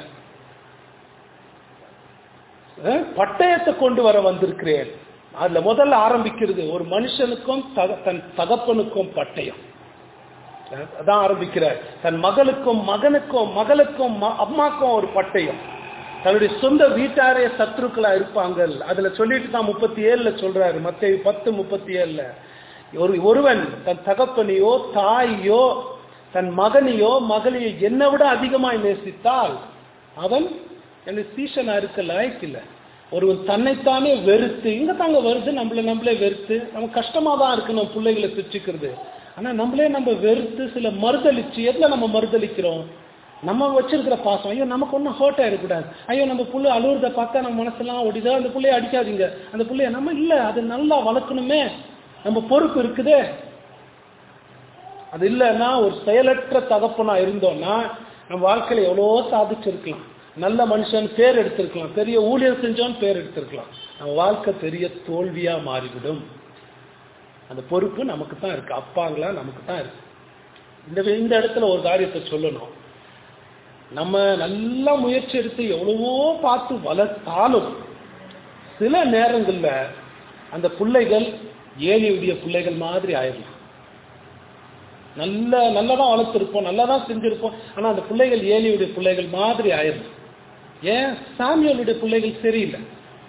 Speaker 1: அஹ், பட்டயத்தை கொண்டு வர வந்திருக்கிறேன் அதுல முதல்ல ஆரம்பிக்கிறது ஒரு மனுஷனுக்கும் தக- தன் தகப்பனுக்கும் பட்டயம் அதான் ஆரம்பிக்கிறார் தன் மகளுக்கும் மகனுக்கும் மகளுக்கும் ம- அம்மாக்கும் ஒரு பட்டயம் தன்னுடைய சொந்த வீட்டாரே சத்துருக்களா இருப்பாங்க அதுல சொல்லிட்டு தான் முப்பத்தி ஏழுல சொல்றாரு மத்த பத்து முப்பத்தி ஏழுல ஒரு ஒருவன் தன் தகப்பனையோ தாயையோ தன் மகனையோ மகளையோ என்னை விட அதிகமாய் நேசித்தால் அவன் எனக்கு சீசனா இருக்க லாய்க்கு இல்ல ஒருவன் தன்னைத்தானே வெறுத்து இங்க தாங்க வருது நம்மள நம்மளே வெறுத்து நம்ம கஷ்டமா தான் இருக்கு நம்ம பிள்ளைகளை சிரிச்சுக்கிறது ஆனா நம்மளே நம்ம வெறுத்து சில மறுதளிச்சு எதுல நம்ம மறுதளிக்கிறோம் நம்ம வச்சிருக்கிற பாசம் ஐயோ நமக்கு ஒன்றும் ஹர்ட் ஆயிடக்கூடாது ஐயோ நம்ம புள்ள அழுகுறத பார்த்தா நம்ம மனசெல்லாம் ஓடிதா அந்த புள்ளைய அடிக்காதீங்க அந்த புள்ளைய நம்ம இல்ல அது நல்லா வளர்க்கணுமே நம்ம பொறுப்பு இருக்குதே அது இல்லைன்னா ஒரு செயலற்ற தகப்பனா இருந்தோம்னா நம்ம வாழ்க்கையில எவ்வளவோ சாதிச்சிருக்கலாம் நல்ல மனுஷன் பேர் எடுத்திருக்கலாம் பெரிய ஊழியர் செஞ்சோன்னு பேர் எடுத்திருக்கலாம் நம்ம வாழ்க்கை பெரிய தோல்வியா மாறிவிடும் அந்த பொறுப்பு நமக்கு தான் இருக்கு அப்பாங்களா நமக்கு தான் இருக்கு இந்த இந்த இடத்துல ஒரு காரியத்தை சொல்லணும் நம்ம நல்லா முயற்சி எடுத்து எவ்வளவோ பார்த்து வளர்த்தாலும் சில நேரங்கள்ல அந்த பிள்ளைகள் ஏலியுடைய பிள்ளைகள் மாதிரி ஆயிடலாம் நல்ல நல்லா தான் வளர்த்துருப்போம் நல்லா தான் செஞ்சிருப்போம் ஆனா அந்த பிள்ளைகள் ஏலியுடைய பிள்ளைகள் மாதிரி ஆயிடலாம் ஏன் சாமியலுடைய பிள்ளைகள் சரியில்லை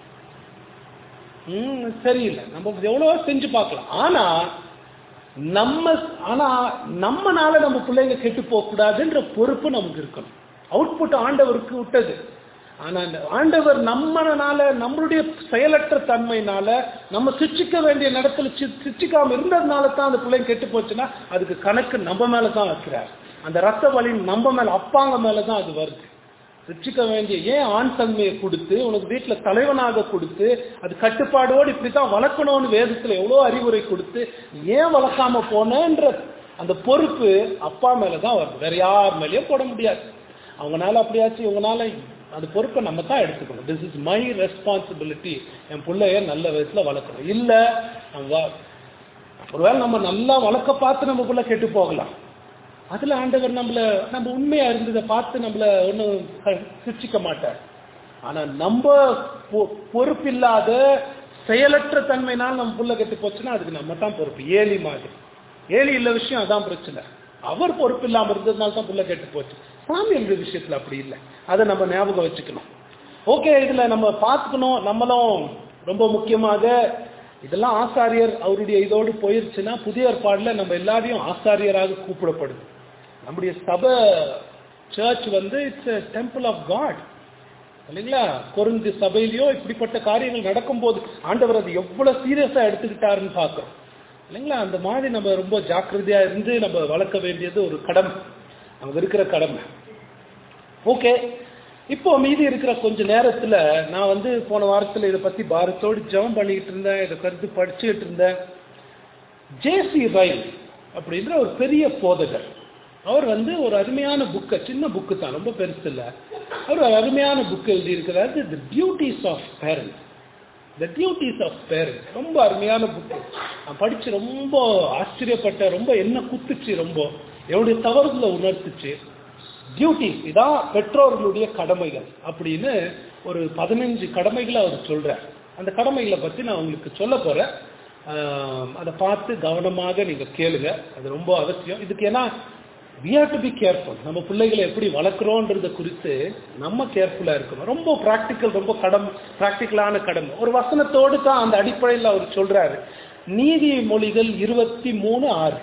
Speaker 1: ம் சரியில்லை நம்ம எவ்வளவோ செஞ்சு பார்க்கலாம் ஆனா நம்ம ஆனா நம்மனால நம்ம பிள்ளைங்க கெட்டு போக கூடாதுன்ற பொறுப்பு நமக்கு இருக்கணும் அவுட்புட் ஆண்டவருக்கு விட்டது ஆனா அந்த ஆண்டவர் நம்மனால நம்மளுடைய செயலற்ற தன்மையினால நம்ம சிச்சிக்க வேண்டிய இடத்துல சி- சிச்சிக்காம இருந்ததுனால தான் அந்த பிள்ளைங்க கெட்டு போச்சுன்னா அதுக்கு கணக்கு நம்ம மேல தான் வைக்கிறார் அந்த ரத்த வலி நம்ம மேல அப்பாங்க மேல தான் அது வருது சிச்சிக்க வேண்டிய ஏன் ஆண் தன்மையை கொடுத்து உனக்கு வீட்டுல தலைவனாக கொடுத்து அது கட்டுப்பாடோடு இப்படித்தான் வளர்க்கணும்னு வேதத்துல எவ்வளவு அறிவுரை கொடுத்து ஏன் வளர்க்காம போனேன்ற அந்த பொறுப்பு அப்பா மேலதான் வருது வேற யார் மேலயும் போட முடியாது அவங்கனால அப்படியாச்சு இவங்கனால அந்த பொறுப்பை நம்ம தான் எடுத்துக்கணும் திஸ் இஸ் மை ரெஸ்பான்சிபிலிட்டி என் பிள்ளைய நல்ல விதத்துல வளர்க்கணும் இல்ல நம்ம வ- ஒருவேளை நம்ம நல்லா வளர்க்க பார்த்து நம்ம புள்ள கெட்டு போகலாம் அதுல ஆண்டவர் நம்மள நம்ம உண்மையா இருந்ததை பார்த்து நம்மள ஒன்றும் சிரிச்சிக்க மாட்டார் ஆனா நம்ம பொ- பொறுப்பில்லாத செயலற்ற தன்மையினால் நம்ம புள்ள கெட்டு போச்சுன்னா அதுக்கு நம்ம தான் பொறுப்பு ஏலி மாதிரி ஏலி இல்ல விஷயம் அதான் பிரச்சனை அவர் பொறுப்பு இல்லாம இருந்ததுனால தான் புள்ள கெட்டு போச்சு சாமி என்ற விஷயத்துல அப்படி இல்லை அதை நம்ம ஞாபகம் வச்சுக்கணும் ஓகே இதுல நம்ம பார்த்துக்கணும் நம்மளும் ரொம்ப முக்கியமாக இதெல்லாம் ஆசாரியர் அவருடைய இதோடு போயிருச்சுன்னா புதிய ஏற்பாடுல நம்ம எல்லாரையும் ஆசாரியராக கூப்பிடப்படுது நம்முடைய சபை சர்ச் வந்து இட்ஸ் டெம்பிள் ஆஃப் காட் இல்லைங்களா கொருந்து சபையிலயோ இப்படிப்பட்ட காரியங்கள் நடக்கும்போது ஆண்டவர் அது எவ்வளவு சீரியஸா எடுத்துக்கிட்டாருன்னு பார்க்கிறோம் இல்லைங்களா அந்த மாதிரி நம்ம ரொம்ப ஜாக்கிரதையா இருந்து நம்ம வளர்க்க வேண்டியது ஒரு கடமை அங்க இருக்கிற கடமை ஓகே இப்போ மீதி இருக்கிற கொஞ்ச நேரத்துல நான் வந்து போன வாரத்துல இதை பத்தி பாரத்தோடு ஜெபம் பண்ணிக்கிட்டு இருந்தேன் இதை கருத்து படிச்சுக்கிட்டு இருந்தேன் ஜேசி ரைல் அப்படின்ற ஒரு பெரிய போதகர் அவர் வந்து ஒரு அருமையான புக்கை சின்ன புக்கு தான் ரொம்ப பெருசு இல்லை அவர் ஒரு அருமையான புக் எழுதி இருக்கிறாரு the duties of parents the duties of parents ரொம்ப அருமையான புக்கு நான் படிச்சு ரொம்ப ஆச்சரியப்பட்டேன் ரொம்ப என்ன குத்துச்சு ரொம்ப என்னுடைய தவறுகளை உணர்த்துச்சு டியூட்டிஸ் இதான் பெற்றோர்களுடைய கடமைகள் அப்படின்னு ஒரு பதினஞ்சு கடமைகளை அவர் சொல்றார் அந்த கடமைகளை பத்தி நான் உங்களுக்கு சொல்ல போறேன் ஆஹ் அதை பார்த்து கவனமாக நீங்க கேளுங்க அது ரொம்ப அவசியம் இதுக்கு ஏன்னா we have to be careful நம்ம பிள்ளைகளை எப்படி வளர்க்குறோன்றத குறித்து நம்ம கேர்ஃபுல்லா இருக்கணும் ரொம்ப பிராக்டிக்கல் ரொம்ப கடம் பிராக்டிக்கலான கடமை ஒரு வசனத்தோடு தான் அந்த அடிப்படையில் அவர் சொல்றாரு நீதிமொழிகள் இருபத்தி மூணு ஆறு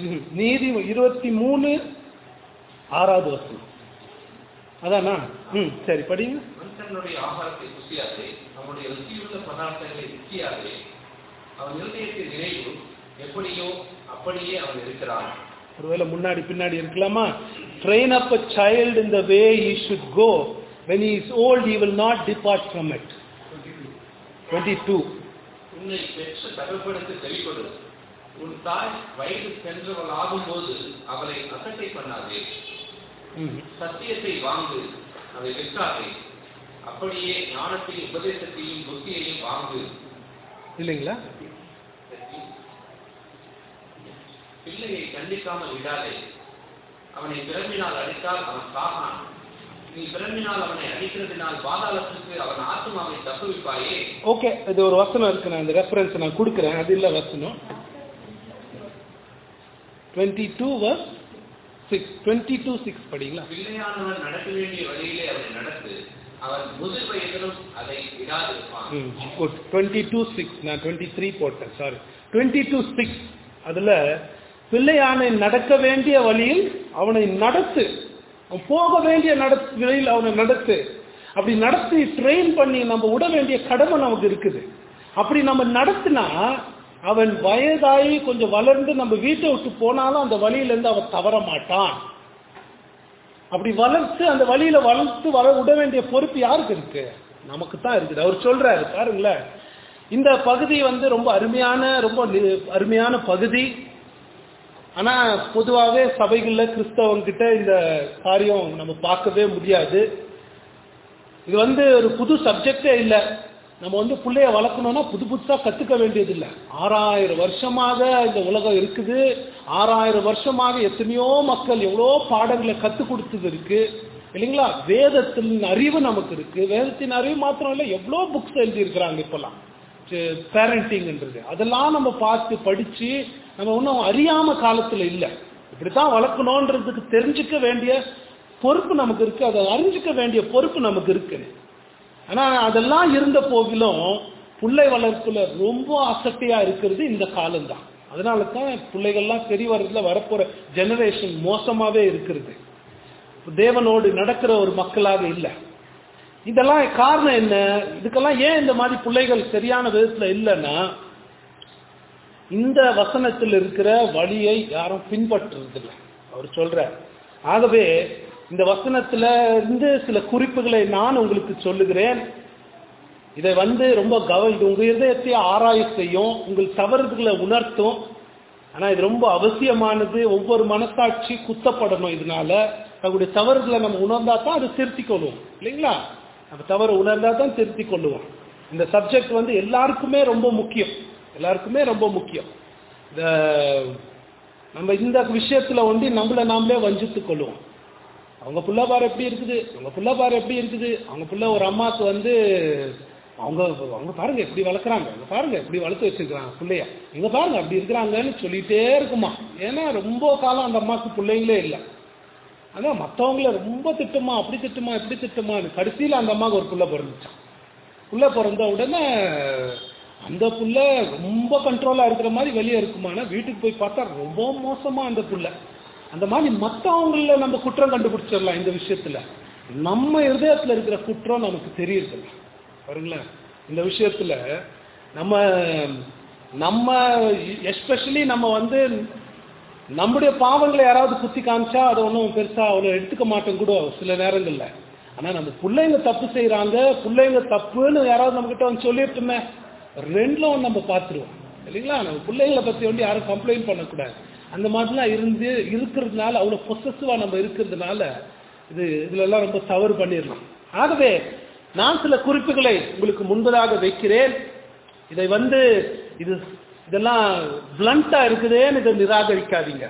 Speaker 1: ம். நீதி இருபத்தி மூணு ஆறாவது வசனம் அதானா ம் சரி படிங்க
Speaker 2: மனுஷனுடைய ஆகாரத்தை ருசியாதே அவனுடைய ருசியுள்ள பதார்த்தங்களை ருசியாதே அவன் இருதயத்தின் நினைவு எப்படியோ அப்படியே அவன் இருக்கிறான்
Speaker 1: ஒருவேளை முன்னாடி பின்னாடி இருக்கலாமா train up a child in the way he should go when he is old he will not depart from it 22
Speaker 2: உன்னை பெற்ற தகப்பனுக்கு செவிப்படு உன் தாய் வயது சென்றவள் ஆகும்போது அவளை அசட்டை பண்ணாதே
Speaker 1: ம்.
Speaker 2: சத்தியத்தை வாங்கு அதை விற்காதே அப்படியே ஞானத்தையும் உபதேசத்தையும் புத்தியையும் வாங்கு
Speaker 1: இல்லைங்களா
Speaker 2: பிள்ளையை கண்டிக்காமல் விடாதே அவனை பிறம்பினால் அடித்தால் அவன் சாகான் நீ பிறம்பினால் அவனை அடிக்கிறதினால் பாதாளத்துக்கு அவன் ஆத்மாவை தப்புவிப்பாயே
Speaker 1: ஓகே இது ஒரு வசனம் இருக்கு நான் இந்த ரெஃபரன்ஸ் நான் கொடுக்குறேன் அது இல்ல வசனம் 22 வர்ஸ் 6 22 6 படிங்களா
Speaker 2: பிள்ளையானவன் நடக்க வேண்டிய வழியிலே அவனை நடத்து அவன் முதிர் வயதிலும் அதை விடாதிருப்பான்
Speaker 1: hmm good twenty two six நான் டுவெண்ட்டி த்ரீ போட்டேன் சாரி டுவெண்ட்டி டூ சிக்ஸ் அதில் பிள்ளையானை நடக்க வேண்டிய வழியில் அவனை நடத்து அவன் போக வேண்டிய நட வழியில் அவனை நடத்து அப்படி நடத்தி ட்ரெயின் பண்ணி நம்ம விட வேண்டிய கடமை நமக்கு இருக்குது அப்படி நம்ம நடத்தினா அவன் வயதாகி கொஞ்சம் வளர்ந்து நம்ம வீட்டை விட்டு போனாலும் அந்த வழியிலேருந்து அவன் தவற மாட்டான் அப்படி வளர்த்து அந்த வழியில வளர்த்து வர விட வேண்டிய பொறுப்பு யாருக்கு இருக்கு நமக்கு தான் இருக்குது அவர் சொல்றாரு பாருங்களேன் இந்த பகுதி வந்து ரொம்ப அருமையான ரொம்ப நி- அருமையான பகுதி ஆனா பொதுவாகவே சபைகள்ல கிறிஸ்தவங்க கிட்ட இந்த காரியம் நம்ம பார்க்கவே முடியாது இது வந்து ஒரு புது சப்ஜெக்டே இல்லை நம்ம வந்து பிள்ளைய வளர்க்கணும்னா புது புதுசா கத்துக்க வேண்டியது இல்லை ஆறாயிரம் வருஷமாக இந்த உலகம் இருக்குது ஆறாயிரம் வருஷமாக எத்தனையோ மக்கள் எவ்வளோ பாடங்களை கற்றுக் கொடுத்தது இருக்கு இல்லைங்களா வேதத்தின் அறிவு நமக்கு இருக்கு வேதத்தின் அறிவு மாத்திரம் இல்லை எவ்வளோ புக்ஸ் எழுதியிருக்கிறாங்க இப்பெல்லாம் பேரண்டிங்ன்றது அதெல்லாம் நம்ம பார்த்து படிச்சு நம்ம இன்னும் அறியாம காலத்துல இல்லை இப்படித்தான் வளர்க்கணுன்றதுக்கு தெரிஞ்சுக்க வேண்டிய பொறுப்பு நமக்கு இருக்கு அதை அறிஞ்சுக்க வேண்டிய பொறுப்பு நமக்கு இருக்கு ஆனா அதெல்லாம் இருந்த போதிலும் பிள்ளை வளர்ப்புல ரொம்ப அசட்டையா இருக்கிறது இந்த காலம்தான் அதனால தான் பிள்ளைகள்லாம் சரி வர்றதுல வரப்போற ஜெனரேஷன் மோசமாவே இருக்கிறது தேவனோடு நடக்கிற ஒரு மக்களாக இல்லை இதெல்லாம் காரணம் என்ன இதுக்கெல்லாம் ஏன் இந்த மாதிரி பிள்ளைகள் சரியான விதத்துல இல்லைன்னா இந்த வசனத்தில் இருக்கிற வழியை யாரும் பின்பற்றுறதில்லை அவர் சொல்றார் ஆகவே இந்த வசனத்துல இருந்து சில குறிப்புகளை நான் உங்களுக்கு சொல்லுகிறேன் இதை வந்து ரொம்ப கவ இது உங்க இதயத்தை ஆராய செய்யும் உங்கள் தவறுகளை உணர்த்தும் ஆனா இது ரொம்ப அவசியமானது ஒவ்வொரு மனசாட்சி குத்தப்படணும் இதனால நம்முடைய தவறுகளை நம்ம உணர்ந்தா தான் அதை திருத்திக் கொள்வோம் இல்லைங்களா நம்ம தவறு உணர்ந்தா தான் திருத்திக் கொள்ளுவோம் இந்த சப்ஜெக்ட் வந்து எல்லாருக்குமே ரொம்ப முக்கியம் எல்லாருக்குமே ரொம்ப முக்கியம் இந்த நம்ம இந்த விஷயத்துல வந்து நம்மளை நாமளே வஞ்சித்துக் கொள்ளுவோம் அவங்க புள்ள பாரு எப்படி இருக்குது அவங்க புள்ள பாரு எப்படி இருக்குது அவங்க புள்ள ஒரு அம்மாவுக்கு வந்து அவங்க அவங்க பாருங்க எப்படி வளர்க்குறாங்க அவங்க பாருங்க எப்படி வளர்த்து வச்சிருக்கிறாங்க பிள்ளைய இங்க பாருங்க அப்படி இருக்கிறாங்கன்னு சொல்லிட்டே இருக்குமா ஏன்னா ரொம்ப காலம் அந்த அம்மாவுக்கு பிள்ளைங்களே இல்லை அதான் மற்றவங்கள ரொம்ப திட்டமா அப்படி திட்டமா இப்படி திட்டமா கடைசியில் அந்த அம்மாவுக்கு ஒரு புள்ள பிறந்துச்சான் புள்ள பிறந்த உடனே அந்த புள்ள ரொம்ப கண்ட்ரோலா இருக்கிற மாதிரி வெளியே இருக்குமானா வீட்டுக்கு போய் பார்த்தா ரொம்ப மோசமா அந்த புள்ள அந்த மாதிரி மற்றவங்கள நம்ம குற்றம் கண்டுபிடிச்சிடலாம் இந்த விஷயத்துல நம்ம இருதயத்துல இருக்கிற குற்றம் நமக்கு தெரியுது பாருங்களேன் இந்த விஷயத்துல நம்ம நம்ம எஸ்பெஷலி நம்ம வந்து நம்முடைய பாவங்களை யாராவது குத்தி காமிச்சா அதை ஒன்றும் பெருசா அவ்வளோ எடுத்துக்க மாட்டோம் கூட சில நேரங்கள்ல ஆனா நம்ம பிள்ளைங்க தப்பு செய்யறாங்க பிள்ளைங்க தப்புன்னு யாராவது நம்ம கிட்ட வந்து சொல்லிட்டுமே ரெண்டுலும் நம்ம பார்த்துருவோம் இல்லைங்களா நம்ம பிள்ளைங்களை பத்தி வந்து யாரும் கம்ப்ளைண்ட் பண்ணக்கூடாது அந்த மாதிரிலாம் இருந்து இருக்கிறதுனால அவ்வளோ பொசசிவா நம்ம இருக்கிறதுனால இது இதுல எல்லாம் ரொம்ப தவறு பண்ணிடலாம் ஆகவே நான் சில குறிப்புகளை உங்களுக்கு முன்பதாக வைக்கிறேன் இதை வந்து இது இதெல்லாம் பிளண்டா இருக்குதேன்னு இதை நிராகரிக்காதீங்க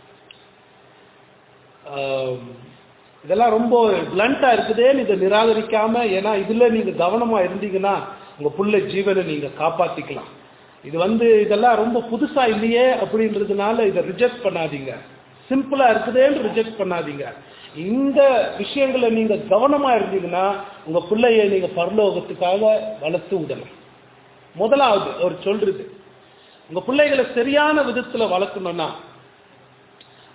Speaker 1: ஆம், இதெல்லாம் ரொம்ப பிளண்டா இருக்குதேன்னு இதை நிராகரிக்காம ஏன்னா இதுல நீங்க கவனமா இருந்தீங்கன்னா உங்க புள்ள ஜீவனை நீங்க காப்பாத்திக்கலாம் இது வந்து இதெல்லாம் ரொம்ப புதுசா இல்லையே அப்படின்றதுனால இதை ரிஜெக்ட் பண்ணாதீங்க சிம்பிளா இருக்குதேன்னு ரிஜெக்ட் பண்ணாதீங்க இந்த விஷயங்களை நீங்க கவனமா இருந்தீங்கன்னா உங்க பிள்ளையை நீங்க பரலோகத்துக்காக வளர்த்து விடலாம் முதலாவது அவர் சொல்றது உங்க பிள்ளைகளை சரியான விதத்துல வளர்க்கணும்னா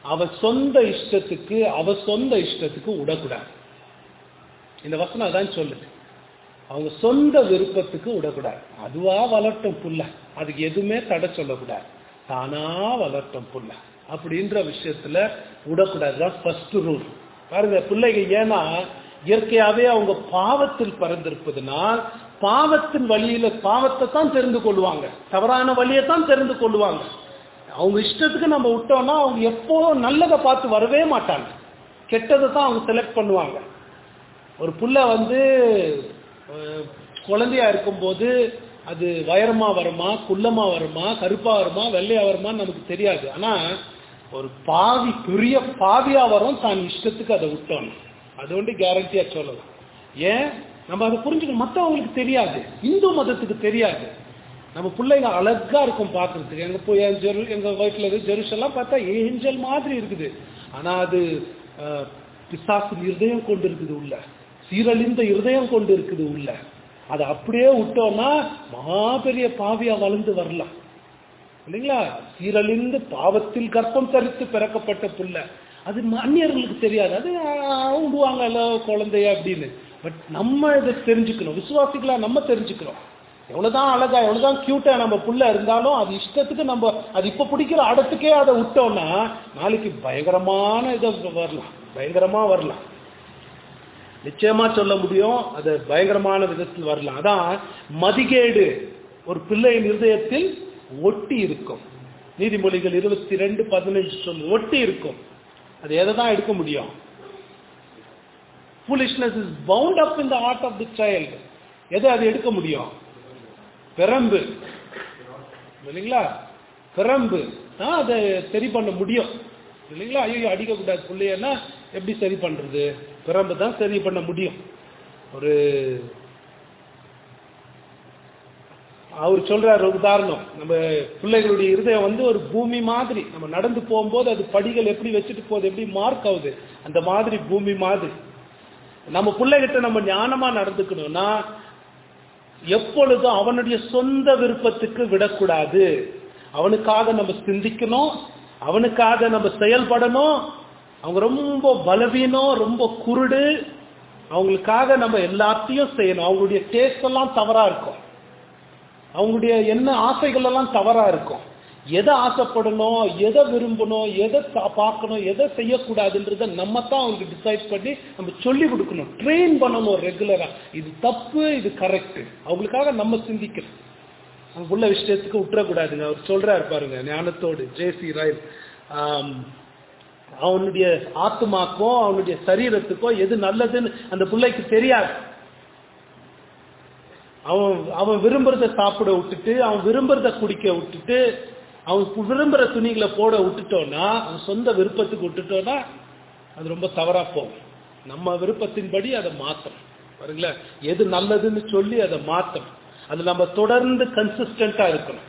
Speaker 1: அவ சொந்த இஷ்டத்துக்கு அவ சொந்த இஷ்டத்துக்கு விடக்கூடாது இந்த வசனம் அதான் சொல்லுது அவங்க சொந்த விருப்பத்துக்கு விடக்கூடாது அதுவா வளர்ட்டும் புள்ள அதுக்கு எதுவுமே தடை சொல்லக்கூடாது தானா வளர்ட்டும் புள்ள அப்படின்ற விஷயத்துல விடக்கூடாது தான் ஃபர்ஸ்ட் ரூல் பாருங்க பிள்ளைங்க ஏன்னா இயற்கையாவே அவங்க பாவத்தில் பிறந்திருப்பதுனால் பாவத்தின் வழியில பாவத்தை தான் தெரிந்து கொள்வாங்க தவறான வழியை தான் தெரிந்து கொள்வாங்க அவங்க இஷ்டத்துக்கு நம்ம விட்டோம்னா அவங்க எப்போ நல்லதை பார்த்து வரவே மாட்டாங்க கெட்டதை தான் அவங்க செலக்ட் பண்ணுவாங்க ஒரு புள்ள வந்து அஹ், குழந்தையா இருக்கும்போது அது வயரமா வருமா குள்ளமா வருமா கருப்பா வருமா வெள்ளையா வருமான்னு நமக்கு தெரியாது ஆனா ஒரு பாவி பெரிய பாவியா வரும் தான் இஷ்டத்துக்கு அதை விட்டோம் அது ஒன்று கேரண்டியா சொல்லலாம் ஏன் நம்ம அதை புரிஞ்சுக்கணும் மற்றவங்களுக்கு தெரியாது இந்து மதத்துக்கு தெரியாது நம்ம பிள்ளைங்க அழகா இருக்கும் பார்க்கறதுக்கு எங்க போய் என் ஜெரு எங்க வயிற்றுல இருக்கு ஜெருசெல்லாம் பார்த்தா ஏஞ்சல் மாதிரி இருக்குது ஆனா அது அஹ், பிசாசின் இருதயம் கொண்டு இருக்குது உள்ள சீரழிந்த இருதயம் கொண்டு இருக்குது உள்ள அதை அப்படியே விட்டோம்னா மகா பெரிய பாவியா வளர்ந்து வரலாம் இல்லைங்களா சீரழிந்து பாவத்தில் கர்ப்பம் தரித்து பிறக்கப்பட்ட புள்ள அது அந்நியர்களுக்கு தெரியாது அது விடுவாங்கல்ல குழந்தைய அப்படின்னு பட் நம்ம இதை தெரிஞ்சுக்கணும் விசுவாசிகளா நம்ம தெரிஞ்சுக்கிறோம் எவ்வளவுதான் அழகா எவ்வளவுதான் கியூட்டா நம்ம புள்ள இருந்தாலும் அது இஷ்டத்துக்கு நம்ம அது இப்ப பிடிக்கிற அடத்துக்கே அதை விட்டோம்னா நாளைக்கு பயங்கரமான இதை வரலாம் பயங்கரமா வரலாம் நிச்சயமா சொல்ல முடியும் அது பயங்கரமான விதத்தில் வரலாம் அதான் மதிகேடு ஒரு பிள்ளையின் இருதயத்தில் ஒட்டி இருக்கும் நீதிமொழிகள் இருபத்தி ரெண்டு பதினஞ்சு சொல்லு ஒட்டி இருக்கும் அது எதை தான் எடுக்க முடியும் foolishness is bound up in the heart of the child எதை அது எடுக்க முடியும் பிரம்பு இல்லைங்களா பிரம்பு தான் அதை சரி பண்ண முடியும் இல்லைங்களா ஐயோ அடிக்கக்கூடாது பிள்ளையன்னா எப்படி சரி பண்றது பிரம்பு தான் சரி பண்ண முடியும் ஒரு அவர் சொல்றாரு ஒரு உதாரணம் நம்ம பிள்ளைகளுடைய இருதயம் வந்து ஒரு பூமி மாதிரி நம்ம நடந்து போகும்போது அது படிகள் எப்படி வச்சுட்டு போகுது எப்படி மார்க் ஆகுது அந்த மாதிரி பூமி மாதிரி நம்ம பிள்ளைகிட்ட நம்ம ஞானமா நடந்துக்கணும்னா எப்பொழுதும் அவனுடைய சொந்த விருப்பத்துக்கு விடக்கூடாது அவனுக்காக நம்ம சிந்திக்கணும் அவனுக்காக நம்ம செயல்படணும் அவங்க ரொம்ப பலவீனம் ரொம்ப குருடு அவங்களுக்காக நம்ம எல்லாத்தையும் செய்யணும் அவங்களுடைய டேஸ்ட் எல்லாம் தவறா இருக்கும் அவங்களுடைய என்ன ஆசைகள் எல்லாம் தவறா இருக்கும் எதை ஆசைப்படணும் எதை விரும்பணும் எதை தா- பார்க்கணும் எதை செய்யக்கூடாதுன்றத நம்ம தான் அவங்களுக்கு டிசைட் பண்ணி நம்ம சொல்லி கொடுக்கணும் ட்ரெயின் பண்ணணும் ரெகுலரா இது தப்பு இது கரெக்ட் அவங்களுக்காக நம்ம சிந்திக்கணும் அவங்க உள்ள விஷயத்துக்கு விட்டுறக்கூடாதுங்க அவர் சொல்றாரு பாருங்க ஞானத்தோடு ஜேசி ராய் ஆம், அவனுடைய ஆத்மாக்கோ அவனுடைய சரீரத்துக்கோ எது நல்லதுன்னு அந்த பிள்ளைக்கு தெரியாது அவன் அவன் விரும்புறத சாப்பிட விட்டுட்டு அவன் விரும்புறத குடிக்க விட்டுட்டு அவன் கு- விரும்புற துணிகளை போட விட்டுட்டோம்னா அவன் சொந்த விருப்பத்துக்கு விட்டுட்டோம்னா அது ரொம்ப தவறா போகும் நம்ம விருப்பத்தின்படி அதை மாத்தணும் பாருங்களேன் எது நல்லதுன்னு சொல்லி அதை மாத்தணும் அது நம்ம தொடர்ந்து கன்சிஸ்டண்டா இருக்கணும்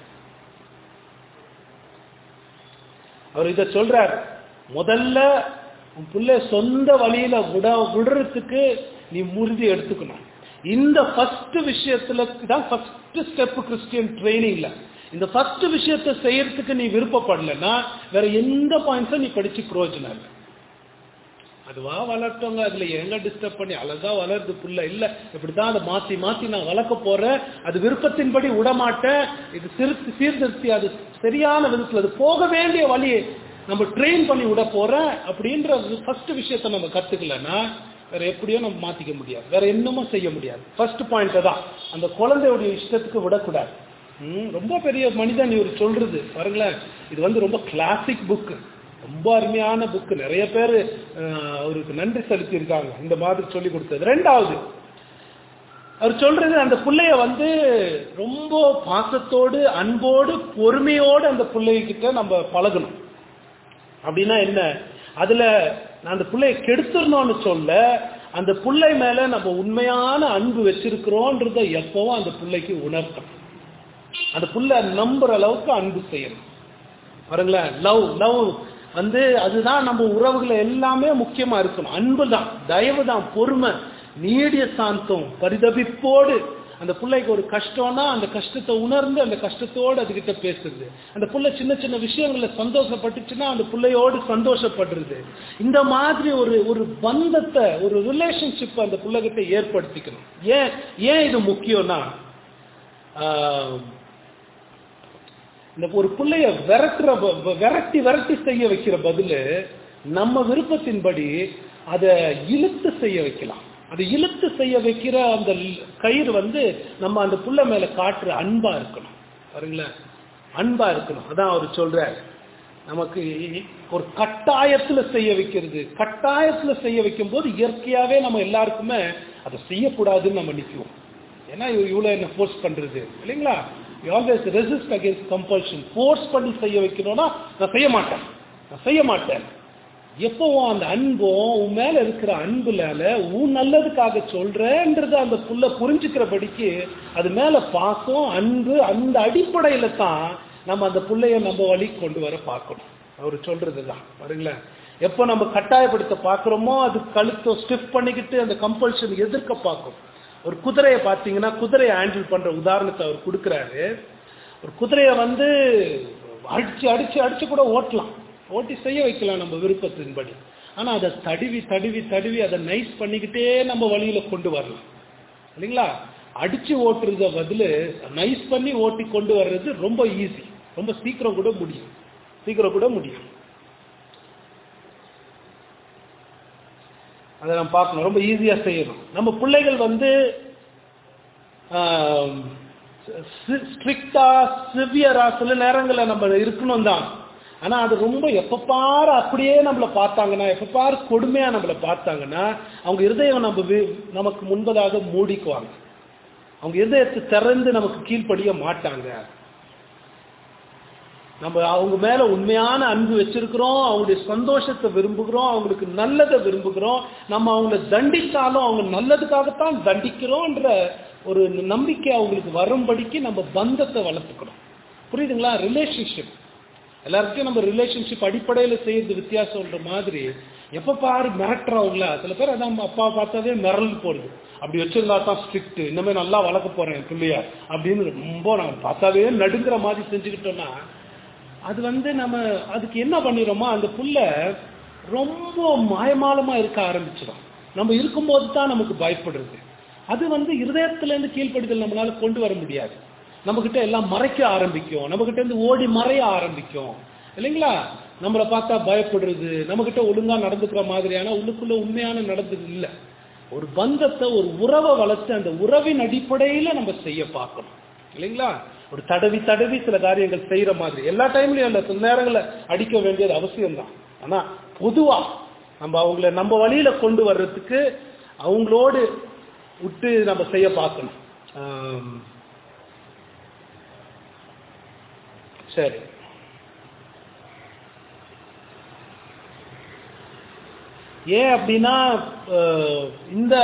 Speaker 1: அவர் இத சொல்றார் முதல்ல உன் பிள்ளை சொந்த வழியில விட விடுறதுக்கு நீ உறுதி எடுத்துக்கணும் இந்த ஃபர்ஸ்ட் விஷயத்துல தான் ஃபர்ஸ்ட் ஸ்டெப் கிறிஸ்டியன் ட்ரைனிங்ல இந்த ஃபர்ஸ்ட் விஷயத்தை செய்யறதுக்கு நீ விருப்பப்படலைன்னா வேற எந்த பாயிண்ட்ஸும் நீ படிச்சு பிரயோஜனம் இல்லை அதுவா வளர்த்தவங்க அதுல எங்க டிஸ்டர்ப் பண்ணி அழகா வளருது புள்ள இல்ல இப்படிதான் அதை மாத்தி மாத்தி நான் வளர்க்க போறேன் அது விருப்பத்தின்படி விட மாட்டேன் இது சிறுத்து சீர்திருத்தி அது சரியான விதத்துல அது போக வேண்டிய வழியை நம்ம ட்ரெயின் பண்ணி விட போறேன் அப்படின்ற ஃபர்ஸ்ட் விஷயத்த நம்ம கத்துக்கலன்னா வேற எப்படியோ நம்ம மாத்திக்க முடியாது வேற என்னமோ செய்ய முடியாது ஃபர்ஸ்ட் பாயிண்ட் தான் அந்த குழந்தையுடைய இஷ்டத்துக்கு விடக்கூடாது ம், ரொம்ப பெரிய மனிதன் இவர் சொல்றது பாருங்களேன் இது வந்து ரொம்ப கிளாசிக் புக் ரொம்ப அருமையான புக் நிறைய பேர் அவருக்கு நன்றி செலுத்தி இருக்காங்க இந்த மாதிரி சொல்லி கொடுத்தது ரெண்டாவது அவர் சொல்றது அந்த பிள்ளைய வந்து ரொம்ப பாசத்தோடு அன்போடு பொறுமையோடு அந்த பிள்ளைகிட்ட நம்ம பழகணும் அப்படின்னா என்ன அதுல நான் அந்த பிள்ளைய கெடுத்துடணும்னு சொல்ல அந்த பிள்ளை மேல நம்ம உண்மையான அன்பு வச்சிருக்கிறோன்றத எப்பவும் அந்த பிள்ளைக்கு உணர்த்தணும் அந்த புள்ள நம்புற அளவுக்கு அன்பு செய்யணும் பாருங்களேன் லவ் லவ் வந்து அதுதான் நம்ம உறவுகளை எல்லாமே முக்கியமா இருக்கணும் அன்பு தான் தயவு தான் பொறுமை நீடிய சாந்தம் பரிதபிப்போடு அந்த பிள்ளைக்கு ஒரு கஷ்டம்னா அந்த கஷ்டத்தை உணர்ந்து அந்த கஷ்டத்தோடு அதுகிட்ட பேசுறது அந்த புள்ள சின்ன சின்ன விஷயங்கள்ல சந்தோஷப்பட்டுச்சுன்னா அந்த பிள்ளையோடு சந்தோஷப்படுறது இந்த மாதிரி ஒரு ஒரு பந்தத்தை ஒரு ரிலேஷன்ஷிப் அந்த பிள்ளைகிட்ட ஏற்படுத்திக்கணும் ஏன் ஏன் இது முக்கியம்னா ஆஹ், இந்த ஒரு பிள்ளைய விரட்டுற ப- ப- விரட்டி விரட்டி செய்ய வைக்கிற பதிலு நம்ம விருப்பத்தின்படி அதை இழுத்து செய்ய வைக்கலாம் அதை இழுத்து செய்ய வைக்கிற அந்த ல்- கயிறு வந்து நம்ம அந்த புள்ள மேல காட்டுற அன்பா இருக்கணும் பாருங்களேன் அன்பா இருக்கணும் அதான் அவர் சொல்றாரு நமக்கு இ- ஒரு கட்டாயத்துல செய்ய வைக்கிறது கட்டாயத்துல செய்ய வைக்கும் போது இயற்கையாவே நம்ம எல்லாருக்குமே அதை செய்யக்கூடாதுன்னு நம்ம நிற்குவோம் ஏன்னா இவ- இவ்வளவு என்ன ஃபோர்ஸ் பண்றது இல்லைங்களா always resist against compulsion force பண்ணி செய்ய வைக்கணும்னா நான் செய்ய மாட்டேன் நான் செய்ய மாட்டேன் எப்பவும் அந்த அன்பும் உன் மேல இருக்கிற அன்புலால உன் நல்லதுக்காக சொல்றேன்றது அந்த புள்ள புரிஞ்சுக்கிறபடிக்கு அது மேல பாசம் அன்பு அந்த அடிப்படையில தான் நம்ம அந்த புள்ளைய நம்ம வழி கொண்டு வர பார்க்கணும் அவர் சொல்றதுதான் பாருங்களேன் எப்போ நம்ம கட்டாயப்படுத்த பார்க்குறோமோ அது கழுத்தை ஸ்டிஃப் பண்ணிக்கிட்டு அந்த கம்பல்ஷன் எதிர்க்க பார்க்கும் ஒரு குதிரையை பார்த்தீங்கன்னா குதிரையை ஹேண்டில் பண்ற உதாரணத்தை அவர் கொடுக்குறாரு ஒரு குதிரையை வந்து அடிச்சு அடிச்சு அடிச்சு கூட ஓட்டலாம் ஓட்டி செய்ய வைக்கலாம் நம்ம விருப்பத்தின்படி ஆனா அதை தடுவி தடுவி தடுவி அதை நைஸ் பண்ணிக்கிட்டே நம்ம வழியில கொண்டு வரலாம் இல்லைங்களா அடிச்சு ஓட்டுறத பதிலு நைஸ் பண்ணி ஓட்டி கொண்டு வர்றது ரொம்ப ஈஸி ரொம்ப சீக்கிரம் கூட முடியும் சீக்கிரம் கூட முடியும் அதை நம்ம பார்க்கணும் ரொம்ப ஈஸியா செய்யணும் நம்ம பிள்ளைகள் வந்து ஸ்ட்ரிக்டா சிவியரா சில நேரங்களில் நம்ம இருக்கணும் தான் ஆனா அது ரொம்ப எப்ப பாரு அப்படியே நம்மள பார்த்தாங்கன்னா எப்ப பாரு கொடுமையா நம்மள பார்த்தாங்கன்னா அவங்க இருதயம் நம்ம வி- நமக்கு முன்பதாக மூடிக்குவாங்க அவங்க இருதயத்தை திறந்து நமக்கு கீழ்ப்படிய மாட்டாங்க நம்ம அவங்க மேல உண்மையான அன்பு வச்சிருக்கிறோம் அவங்களுடைய சந்தோஷத்தை விரும்புகிறோம் அவங்களுக்கு நல்லதை விரும்புகிறோம் நம்ம அவங்கள தண்டிச்சாலும் அவங்க நல்லதுக்காகத்தான் தண்டிக்கிறோம்ன்ற ஒரு நம்பிக்கை அவங்களுக்கு வரும்படிக்கு நம்ம பந்தத்தை வளர்த்துக்கணும் புரியுதுங்களா ரிலேஷன்ஷிப் எல்லாருக்கும் நம்ம ரிலேஷன்ஷிப் அடிப்படையில் செய்யறது வித்தியாசம்ன்ற மாதிரி எப்ப பாரு மிரட்டுறவங்களா சில பேர் அதான் அப்பா பார்த்தாவே மிரள் போறது அப்படி வச்சிருந்தா தான் ஸ்ட்ரிக்ட் இனிமே நல்லா வளர்க்க போறேன் என் பிள்ளைய அப்படின்னு ரொம்ப நான் பார்த்தாவே நடுங்கிற மாதிரி செஞ்சுக்கிட்டோம்னா அது வந்து நம்ம அதுக்கு என்ன பண்ணிடுறோமோ அந்த புள்ள ரொம்ப மாயமாலமா இருக்க ஆரம்பிச்சிடும் நம்ம இருக்கும்போது தான் நமக்கு பயப்படுறது அது வந்து இருதயத்துல இருந்து கீழ்ப்படுதல் நம்மளால கொண்டு வர முடியாது நம்ம கிட்ட எல்லாம் மறைக்க ஆரம்பிக்கும் நம்ம கிட்ட இருந்து ஓடி மறைய ஆரம்பிக்கும் இல்லைங்களா நம்மளை பார்த்தா பயப்படுறது நம்ம கிட்ட ஒழுங்கா நடந்துக்கிற மாதிரியான உள்ளுக்குள்ள உண்மையான நடந்தது இல்லை ஒரு பந்தத்தை ஒரு உறவை வளர்த்து அந்த உறவின் அடிப்படையில நம்ம செய்ய பார்க்கணும் இல்லைங்களா ஒரு தடவி தடவி சில காரியங்கள் செய்யற மாதிரி எல்லா டைம்லயும் இல்ல சில நேரங்களில் அடிக்க வேண்டியது அவசியம் தான் ஆனா பொதுவா நம்ம அவங்கள நம்ம வழியில கொண்டு வர்றதுக்கு அவங்களோடு விட்டு நம்ம செய்ய பார்க்கணும் ஆம். சரி ஏன் அப்படின்னா அஹ், இந்த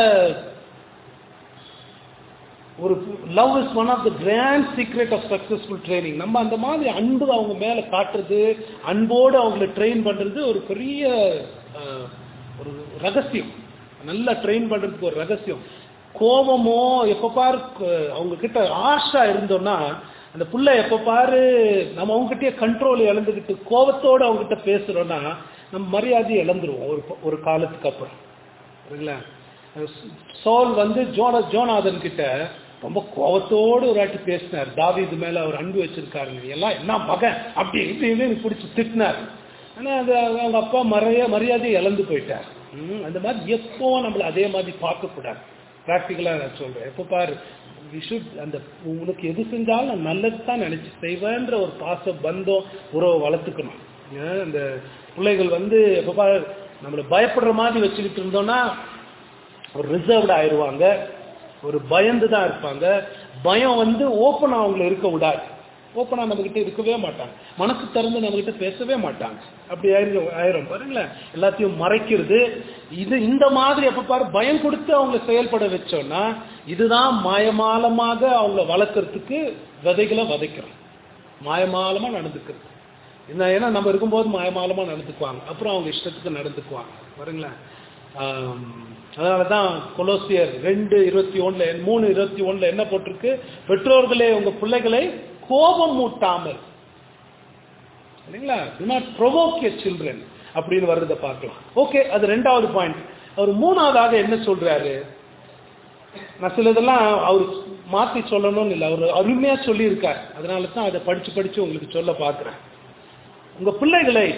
Speaker 1: ஒரு love is one of the grand secret of successful training நம்ம அந்த மாதிரி அன்பு அவங்க மேல காட்டுறது அன்போடு அவங்கள ட்ரெயின் பண்றது ஒரு பெரிய அஹ், ஒரு ரகசியம் நல்லா ட்ரெயின் பண்றதுக்கு ஒரு ரகசியம் கோபமோ எப்ப பாரு க- அவங்க கிட்ட ஆஷா இருந்தோம்னா அந்த புள்ள எப்ப பாரு நம்ம அவங்க கிட்டயே கண்ட்ரோல் இழந்துக்கிட்டு கோபத்தோட அவங்க கிட்ட பேசுறோம்னா நம்ம மரியாதையை இழந்துருவோம் ஒரு ஒரு காலத்துக்கு அப்புறம் சரிங்களா சோல் வந்து ஜோன ஜோனாதன் கிட்ட ரொம்ப கோவத்தோடு ஒரு வாட்டி பேசினார் தாவீது மேல அவர் அன்பு வச்சிருக்காருங்க எல்லாம் என்ன மகன் அப்படி இப்படின்னு பிடிச்சி திட்டினார் ஆனா அது அவங்க அப்பா மறைய மரியாதையை இழந்து போயிட்டார் ம், அந்த மாதிரி எப்போ நம்மள அதே மாதிரி பார்க்க கூடாது ப்ராக்டிக்கலா நான் சொல்றேன் எப்போ பாரு வி ஷுட் அந்த உனக்கு எது செஞ்சாலும் நான் நல்லது தான் நினைச்சு செய்வேன்ற ஒரு பாச பந்தம் உறவை வளர்த்துக்கணும் ஏன் இந்த பிள்ளைகள் வந்து எப்போ பாரு நம்மளை பயப்படுற மாதிரி வச்சுக்கிட்டு இருந்தோம்னா ஒரு ரிசர்வ்டு ஆயிடுவாங்க ஒரு பயந்து தான் இருப்பாங்க பயம் வந்து ஓப்பனாக அவங்கள இருக்க விடாது ஓப்பனாக நம்மகிட்ட இருக்கவே மாட்டாங்க மனசு திறந்து நம்மகிட்ட பேசவே மாட்டாங்க அப்படி ஆயிரும் ஆயிரும் பாருங்களேன் எல்லாத்தையும் மறைக்கிறது இது இந்த மாதிரி எப்ப பாரு பயம் கொடுத்து அவங்கள செயல்பட வச்சோம்னா இதுதான் மாயமாலமாக அவங்கள வளர்க்கறதுக்கு விதைகளை விதைக்கிறோம் மாயமாலமா நடந்துக்கிறது என்ன ஏன்னா நம்ம இருக்கும்போது மாயமாலமா நடந்துக்குவாங்க அப்புறம் அவங்க இஷ்டத்துக்கு நடந்துக்குவாங்க பாருங்களேன் ஆம், அதனால தான் கொலோசியர் ரெண்டு இருபத்தி ஒண்ணுல மூணு இருபத்தி ஒண்ணுல என்ன போட்டிருக்கு பெற்றோர்களே உங்க பிள்ளைகளை கோபம் மூட்டாமல் இல்லைங்களா do not provoke your children அப்படின்னு வர்றதை பார்க்கலாம் ஓகே அது ரெண்டாவது பாயிண்ட் அவர் மூணாவதாக என்ன சொல்றாரு நான் சிலதெல்லாம் அவர் மாத்தி சொல்லணும்னு இல்லை அவர் அருமையா சொல்லியிருக்கார் அதனால தான் அதை படிச்சு படிச்சு உங்களுக்கு சொல்ல பார்க்கிறேன் உங்க பிள்ளைகளை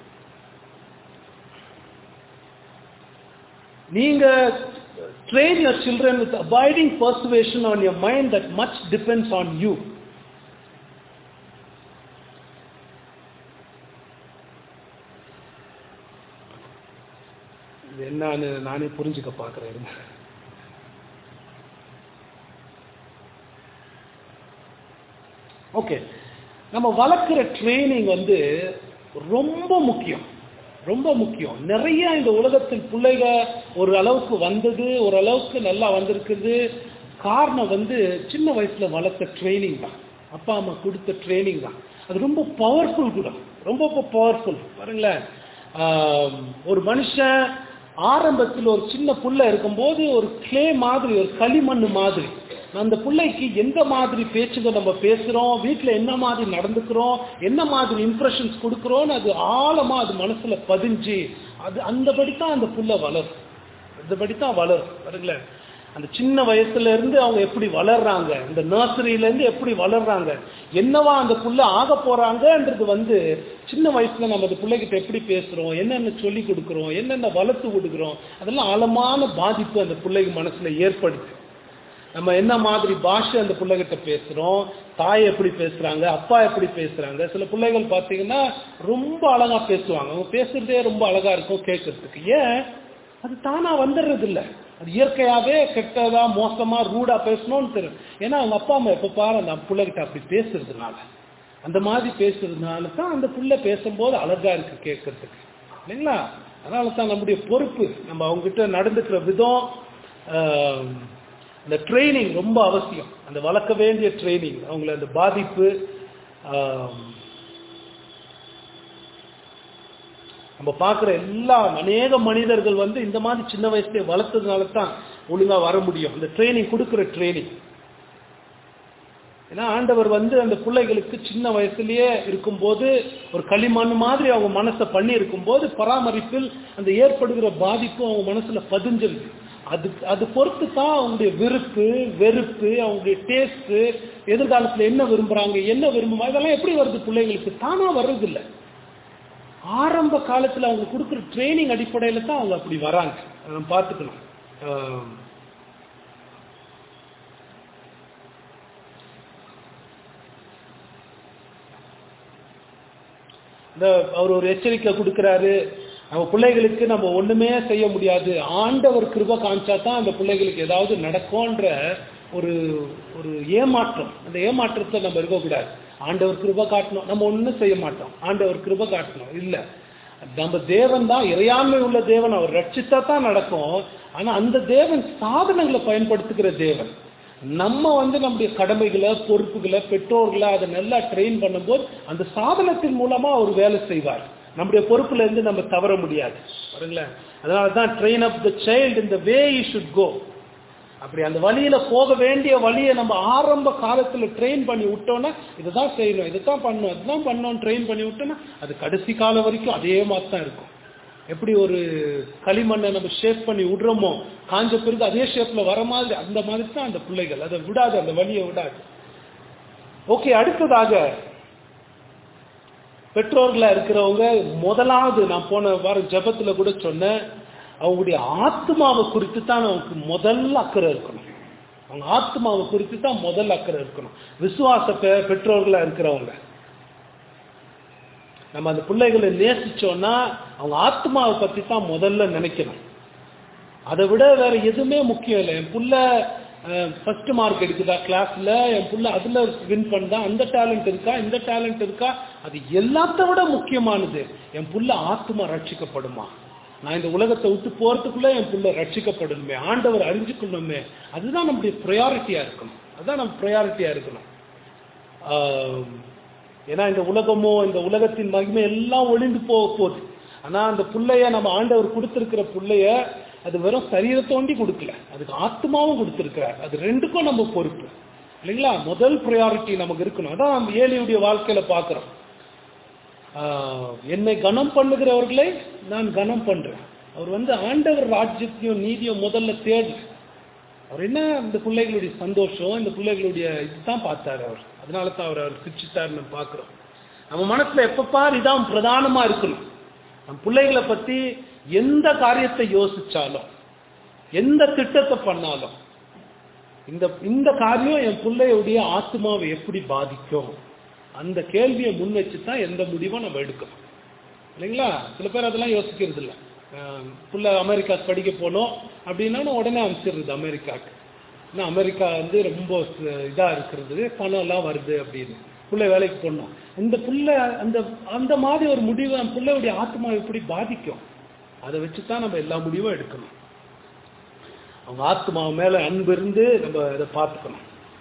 Speaker 1: நீங்க train your children with abiding persuasion on your mind that much depends on you இது என்னன்னு நானே புரிஞ்சுக்க பார்க்கிறேன் இருங்க. ஓகே நம்ம வளர்க்குற ட்ரைனிங் வந்து ரொம்ப முக்கியம் ரொம்ப முக்கியம் நிறைய இந்த உலகத்தில் பிள்ளைக ஒரு அளவுக்கு வந்தது ஒரு அளவுக்கு நல்லா வந்திருக்குது காரணம் வந்து சின்ன வயசுல வளர்த்த ட்ரைனிங் தான் அப்பா அம்மா கொடுத்த ட்ரைனிங் தான் அது ரொம்ப பவர்ஃபுல் கூட ரொம்ப பவர்ஃபுல் பாருங்களேன் ஆம், ஒரு மனுஷன் ஆரம்பத்தில் ஒரு சின்ன புள்ள இருக்கும்போது ஒரு கிளே மாதிரி ஒரு களிமண் மாதிரி அந்த பிள்ளைக்கு எந்த மாதிரி பேச்சுகள் நம்ம பேசுறோம் வீட்ல என்ன மாதிரி நடந்துக்கிறோம் என்ன மாதிரி இம்ப்ரெஷன்ஸ் கொடுக்குறோம்னு அது ஆழமா அது மனசுல பதிஞ்சு அது அந்தபடி தான் அந்த புள்ள வளரும் அந்தபடி தான் வளரும் பாருங்களேன் அந்த சின்ன வயசுல இருந்து அவங்க எப்படி வளர்றாங்க இந்த நர்சரியில இருந்து எப்படி வளர்றாங்க என்னவா அந்த புள்ள ஆக போறாங்கன்றது வந்து சின்ன வயசுல நம்ம அந்த பிள்ளைகிட்ட எப்படி பேசுறோம் என்னென்ன சொல்லி கொடுக்குறோம் என்னென்ன வளர்த்து கொடுக்குறோம் அதெல்லாம் ஆழமான பாதிப்பு அந்த பிள்ளைக்கு மனசுல ஏற்படுது நம்ம என்ன மாதிரி பாஷை அந்த பிள்ளைகிட்ட பேசுறோம் தாய் எப்படி பேசுறாங்க அப்பா எப்படி பேசுறாங்க சில பிள்ளைகள் பார்த்தீங்கன்னா ரொம்ப அழகா பேசுவாங்க அவங்க பேசுறதே ரொம்ப அழகா இருக்கும் கேட்கறதுக்கு ஏன் அது தானா வந்துடுறது இல்ல அது இயற்கையாவே கெட்டதா மோசமா ரூடா பேசணும்னு தெரியும் ஏன்னா அவங்க அப்பா அம்மா எப்ப பாரு அந்த பிள்ளைகிட்ட அப்படி பேசுறதுனால அந்த மாதிரி பேசுறதுனால தான் அந்த புள்ள பேசும்போது அழகா இருக்கு கேட்கறதுக்கு இல்லைங்களா அதனால தான் நம்முடைய பொறுப்பு நம்ம அவங்க கிட்ட நடந்துக்கிற விதம் ஆஹ், அந்த ட்ரைனிங் ரொம்ப அவசியம் அந்த வளர்க்க வேண்டிய ட்ரைனிங் அவங்கள அந்த பாதிப்பு ஆஹ், நம்ம பார்க்குற எல்லா அநேக மனிதர்கள் வந்து இந்த மாதிரி சின்ன வயசுல வளர்த்ததுனால தான் ஒழுங்கா வர முடியும் அந்த ட்ரைனிங் கொடுக்குற ட்ரைனிங் ஏன்னா ஆண்டவர் வந்து அந்த பிள்ளைகளுக்கு சின்ன வயசுலயே இருக்கும்போது ஒரு களிமண் மாதிரி அவங்க மனசை பண்ணி இருக்கும்போது பராமரிப்பில் அந்த ஏற்படுகிற பாதிப்பு அவங்க மனசுல பதிஞ்சிருக்கு அது அது பொறுத்து தான் அவங்களுடைய விருப்பு வெறுப்பு அவங்களுடைய டேஸ்ட் எதிர்காலத்துல என்ன விரும்புறாங்க என்ன விரும்புறாங்க இதெல்லாம் எப்படி வருது பிள்ளைகளுக்கு தானா வர்றது இல்ல ஆரம்ப காலத்துல அவங்க கொடுக்குற ட்ரைனிங் அடிப்படையில தான் அவங்க அப்படி வராங்க அதை நம்ம பார்த்துக்கணும் ஆஹ் இந்த அவர் ஒரு எச்சரிக்கை கொடுக்கிறாரு நம்ம பிள்ளைகளுக்கு நம்ம ஒண்ணுமே செய்ய முடியாது ஆண்டவர் கிருப காமிச்சா தான் அந்த பிள்ளைகளுக்கு ஏதாவது நடக்கும்ன்ற ஒரு ஒரு ஏமாற்றம் அந்த ஏமாற்றத்தை நம்ம இருக்கக்கூடாது ஆண்டவர் கிருப காட்டணும் நம்ம ஒண்ணும் செய்ய மாட்டோம் ஆண்டவர் கிருப காட்டணும் இல்ல நம்ம தேவன் தான் இறையாண்மை உள்ள தேவன் அவர் ரட்சித்தா தான் நடக்கும் ஆனா அந்த தேவன் சாதனங்களை பயன்படுத்துகிற தேவன் நம்ம வந்து நம்முடைய கடமைகளை பொறுப்புகளை பெற்றோர்களை அதை நல்லா ட்ரெயின் பண்ணும்போது அந்த சாதனத்தின் மூலமா அவர் வேலை செய்வார் நம்முடைய பொறுப்புல இருந்து நம்ம தவற முடியாது பாருங்களேன் அதனால தான் ட்ரெயின் அப் த சைல்டு இந்த வே யூ ஷுட் கோ அப்படி அந்த வழியில போக வேண்டிய வழியை நம்ம ஆரம்ப காலத்துல ட்ரெயின் பண்ணி விட்டோம்னா இதுதான் செய்யணும் இதுதான் பண்ணணும் இதுதான் பண்ணணும் ட்ரெயின் பண்ணி விட்டோம்னா அது கடைசி காலம் வரைக்கும் அதே மாதிரி தான் இருக்கும் எப்படி ஒரு களிமண்ணை நம்ம ஷேப் பண்ணி விடுறோமோ காஞ்ச பிறகு அதே ஷேப்ல வர மாதிரி அந்த மாதிரி தான் அந்த பிள்ளைகள் அதை விடாது அந்த வழியை விடாது ஓகே அடுத்ததாக பெற்றோர்களா இருக்கிறவங்க முதலாவது நான் போன வாரம் ஜெபத்துல கூட சொன்னேன் அவங்களுடைய ஆத்மாவை குறித்து தான் அவங்களுக்கு முதல் அக்கறை இருக்கணும் அவங்க ஆத்மாவை குறித்து தான் முதல் அக்கறை இருக்கணும் விசுவாச பெ- பெற்றோர்களா இருக்கிறவங்க நம்ம அந்த பிள்ளைகளை நேசிச்சோம்னா அவங்க ஆத்மாவை பத்தி தான் முதல்ல நினைக்கணும் அதை விட வேற எதுவுமே முக்கியம் இல்லை என் புள்ள ஃபர்ஸ்ட் மார்க் எடுக்குதா கிளாஸ்ல என் புள்ள அதுல வின் பண்ணா அந்த டேலண்ட் இருக்கா இந்த டேலண்ட் இருக்கா அது எல்லாத்த விட முக்கியமானது என் புள்ள ஆத்மா ரட்சிக்கப்படுமா நான் இந்த உலகத்தை விட்டு போறதுக்குள்ள என் புள்ள ரட்சிக்கப்படணுமே ஆண்டவர் அறிஞ்சுக்கணுமே அதுதான் நம்முடைய ப்ரையாரிட்டியா இருக்கணும் அதுதான் நம்ம ப்ரையாரிட்டியா இருக்கணும் ஆஹ் ஏன்னா இந்த உலகமோ இந்த உலகத்தின் மகிமை எல்லாம் ஒளிந்து போக போகுது ஆனா அந்த புள்ளைய நம்ம ஆண்டவர் கொடுத்திருக்கிற புள்ளைய அது வெறும் சரீரத்தோண்டி கொடுக்கல அதுக்கு ஆத்மாவும் கொடுத்துருக்கிறார் அது ரெண்டுக்கும் நம்ம பொறுப்பு இல்லைங்களா முதல் ப்ரையாரிட்டி நமக்கு இருக்கணும் அதான் நம்ம ஏலியுடைய வாழ்க்கையில பார்க்கிறோம் ஆஹ், என்னை கனம் பண்ணுகிறவர்களை நான் கனம் பண்றேன் அவர் வந்து ஆண்டவர் ராஜ்யத்தையும் நீதியும் முதல்ல தேடு அவர் என்ன இந்த பிள்ளைகளுடைய சந்தோஷம் இந்த பிள்ளைகளுடைய இதுதான் பார்த்தாரு அவர் அதனால தான் அவர் அவர் சிரிச்சிட்டாருன்னு நம்ம பார்க்கிறோம் நம்ம மனசுல எப்ப பார் இதான் பிரதானமா இருக்கணும் நம்ம பிள்ளைகளை பத்தி எந்த காரியத்தை யோசிச்சாலும் எந்த திட்டத்தை பண்ணாலும் இந்த இந்த காரியம் என் பிள்ளையுடைய ஆத்மாவை எப்படி பாதிக்கும் அந்த கேள்வியை முன் வச்சு தான் எந்த முடிவும் நம்ம எடுக்கணும் இல்லைங்களா சில பேர் அதெல்லாம் யோசிக்கிறது இல்லை அஹ் புள்ள அமெரிக்காக்கு படிக்க போனோம் அப்படின்னா உடனே அனுப்பிச்சிடுறது அமெரிக்காக்கு ஏன்னா அமெரிக்கா வந்து ரொம்ப ச- இதா இருக்கிறது பணம் எல்லாம் வருது அப்படின்னு புள்ள வேலைக்கு போனோம் இந்த புள்ள அந்த அந்த மாதிரி ஒரு முடிவு அந்த புள்ளையுடைய ஆத்மா எப்படி பாதிக்கும் அதை வச்சு தான் நம்ம எல்லா முடிவும் எடுக்கணும் அவங்க ஆத்மா மேல அன்பு இருந்து நம்ம இதை பார்த்துக்கணும்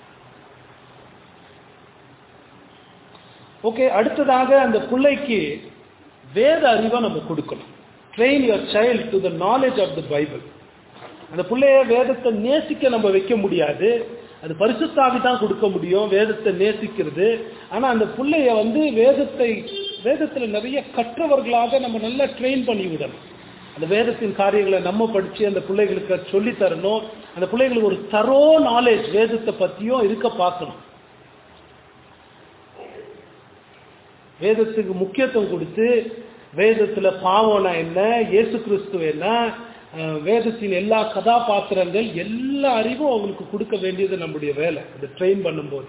Speaker 1: ஓகே அடுத்ததாக அந்த பிள்ளைக்கு வேத அறிவை நம்ம கொடுக்கணும் train your child to the knowledge of the Bible அந்த பிள்ளைய வேதத்தை நேசிக்க நம்ம வைக்க முடியாது அது பரிசுத்தாவி தான் கொடுக்க முடியும் வேதத்தை நேசிக்கிறது ஆனா அந்த பிள்ளைய வந்து வேதத்தை வேதத்துல நிறைய கற்றவர்களாக நம்ம நல்லா ட்ரெயின் பண்ணி விடணும் அந்த வேதத்தின் காரியங்களை நம்ம படிச்சு அந்த பிள்ளைகளுக்கு சொல்லி தரணும் அந்த பிள்ளைகளுக்கு ஒரு தரோ நாலேஜ் வேதத்தை பத்தியும் இருக்க பார்க்கணும் வேதத்துக்கு முக்கியத்துவம் கொடுத்து வேதத்துல பாவம்னா என்ன இயேசு கிறிஸ்து என்ன அஹ், வேதத்தின் எல்லா கதாபாத்திரங்கள் எல்லா அறிவும் அவங்களுக்கு கொடுக்க வேண்டியது நம்முடைய வேலை அதை ட்ரெயின் பண்ணும்போது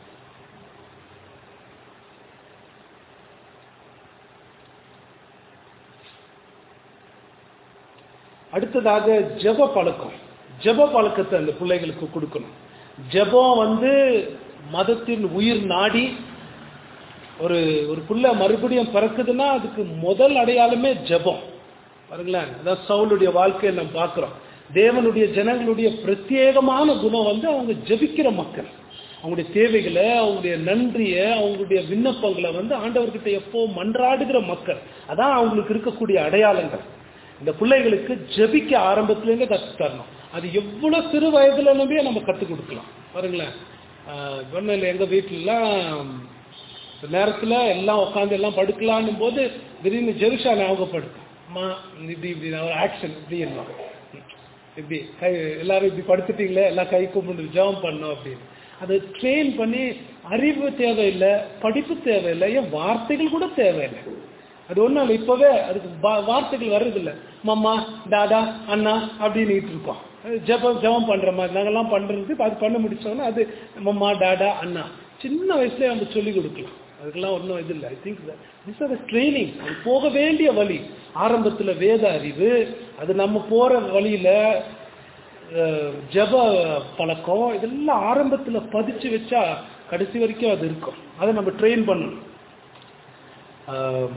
Speaker 1: அடுத்ததாக ஜெப பழக்கம் ஜெப பழக்கத்தை அந்த பிள்ளைகளுக்கு கொடுக்கணும் ஜெபம் வந்து மதத்தின் உயிர் நாடி ஒரு ஒரு புள்ள மறுபடியும் பிறக்குதுன்னா அதுக்கு முதல் அடையாளமே ஜெபம் பாருங்களேன் அதான் சவுளுடைய வாழ்க்கையை நம்ம பார்க்கிறோம் தேவனுடைய ஜனங்களுடைய பிரத்யேகமான குணம் வந்து அவங்க ஜெபிக்கிற மக்கள் அவங்களுடைய தேவைகளை அவங்களுடைய நன்றியை அவங்களுடைய விண்ணப்பங்களை வந்து ஆண்டவர்கிட்ட எப்போ மன்றாடுகிற மக்கள் அதான் அவங்களுக்கு இருக்கக்கூடிய அடையாளங்கள் இந்த பிள்ளைகளுக்கு ஜெபிக்க ஆரம்பத்திலேருந்தே கற்றுத் தரணும் அது எவ்வளவு சிறு வயதுல இருந்தே நம்ம கற்றுக் கொடுக்கலாம் பாருங்களேன் ஆஹ் ஒண்ணும் எங்க வீட்டுலலாம் நேரத்துல எல்லாம் உட்காந்து எல்லாம் படுக்கலான்னும் போது திடீர்னு ஜெருஷா ஞாபகப்படுத்தும் அம்மா இப்படி இப்படி ஒரு ஆக்ஷன் இப்படி இருந்தான் இப்படி கை எல்லாரும் இப்படி படுத்துட்டீங்களே எல்லாம் கை கும்பிட்டு ஜெபம் பண்ணோம் அப்படின்னு அதை ட்ரெயின் பண்ணி அறிவு தேவையில்லை படிப்பு தேவையில்லை ஏன் வார்த்தைகள் கூட தேவையில்லை அது ஒண்ணும் இல்லை இப்பவே அதுக்கு வா- வார்த்தைகள் வர்றதில்ல மம்மா டாடா அண்ணா அப்படின்னு இருக்கோம் அது ஜெபம் ஜெபம் பண்ற மாதிரி நாங்கெல்லாம் பண்றது அது பண்ண முடிச்சோம்னா அது மம்மா டாடா அண்ணா சின்ன வயசுல நம்ம சொல்லி கொடுக்கலாம் அதுக்கெல்லாம் ஒன்றும் இது இல்லை I think this are training அது போக வேண்டிய வழி ஆரம்பத்துல வேத அறிவு அது நம்ம போற வழியில அஹ், ஜெப பழக்கம் இதெல்லாம் ஆரம்பத்துல பதிச்சு வச்சா கடைசி வரைக்கும் அது இருக்கும் அதை நம்ம ட்ரெயின் பண்ணணும் ஆஹ்,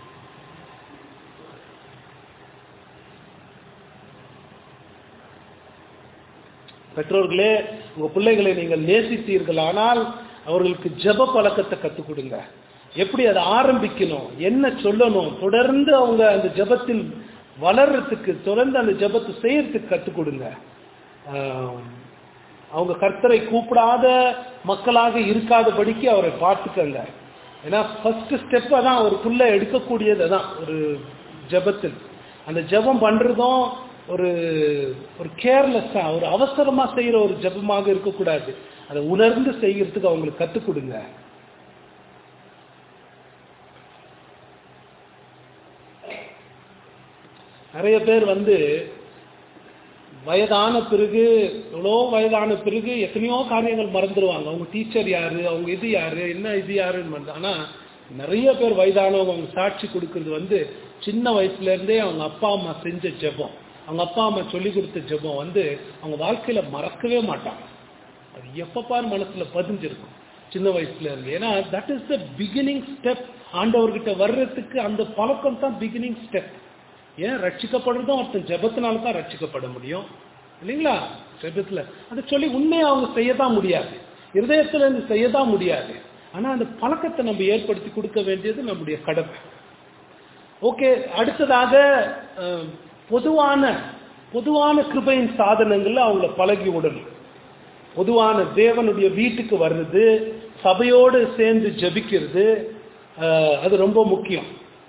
Speaker 1: பெற்றோர்களே உங்க பிள்ளைகளை நீங்கள் நேசித்தீர்களானால் அவர்களுக்கு ஜெப பழக்கத்தை கற்றுக் கொடுங்க எப்படி அதை ஆரம்பிக்கணும் என்ன சொல்லணும் தொடர்ந்து அவங்க அந்த ஜெபத்தில் வளர்றதுக்கு தொடர்ந்து அந்த ஜெபத்தை செய்யறதுக்கு கற்றுக் கொடுங்க ஆஹ், அவங்க கர்த்தரை கூப்பிடாத மக்களாக இருக்காதபடிக்கு அவரை பார்த்துக்கங்க ஏன்னா ஃபர்ஸ்ட் ஸ்டெப் அதான் ஒரு புள்ள எடுக்கக்கூடியது அதான் ஒரு ஜெபத்தில் அந்த ஜெபம் பண்றதும் ஒரு ஒரு கேர்லெஸ்ஸா ஒரு அவசரமா செய்யற ஒரு ஜெபமாக இருக்கக்கூடாது அதை உணர்ந்து செய்யறதுக்கு அவங்களுக்கு கற்றுக் கொடுங்க நிறைய பேர் வந்து வயதான பிறகு எவ்வளோ வயதான பிறகு எத்தனையோ காரியங்கள் மறந்துடுவாங்க அவங்க டீச்சர் யாரு அவங்க இது யாரு என்ன இது யாருன்னு மறந்து ஆனா நிறைய பேர் வயதானவங்க அவங்க சாட்சி கொடுக்கறது வந்து சின்ன வயசுல இருந்தே அவங்க அப்பா அம்மா செஞ்ச ஜெபம் அவங்க அப்பா அம்மா சொல்லி கொடுத்த ஜெபம் வந்து அவங்க வாழ்க்கையில மறக்கவே மாட்டாங்க அது எப்ப பாரு மனசுல பதிஞ்சிருக்கும் சின்ன வயசுல இருந்து ஏன்னா that is the beginning step ஆண்டவர்கிட்ட வர்றதுக்கு அந்த பழக்கம் தான் பிகினிங் ஸ்டெப் ஏன் ரட்சிக்கப்படுறதும் ஒருத்தன் ஜெபத்தினால தான் ரட்சிக்கப்பட முடியும் இல்லைங்களா ஜெபத்துல அதை சொல்லி உண்மையை அவங்க செய்யத்தான் முடியாது இருதயத்துல இருந்து செய்யத்தான் முடியாது ஆனா அந்த பழக்கத்தை நம்ம ஏற்படுத்தி கொடுக்க வேண்டியது நம்முடைய கடமை ஓகே அடுத்ததாக அஹ், பொதுவான பொதுவான கிருபையின் சாதனங்கள்ல அவங்கள பழகி விடணும் பொதுவான தேவனுடைய வீட்டுக்கு வர்றது சபையோடு சேர்ந்து ஜெபிக்கிறது அஹ், அது ரொம்ப முக்கியம்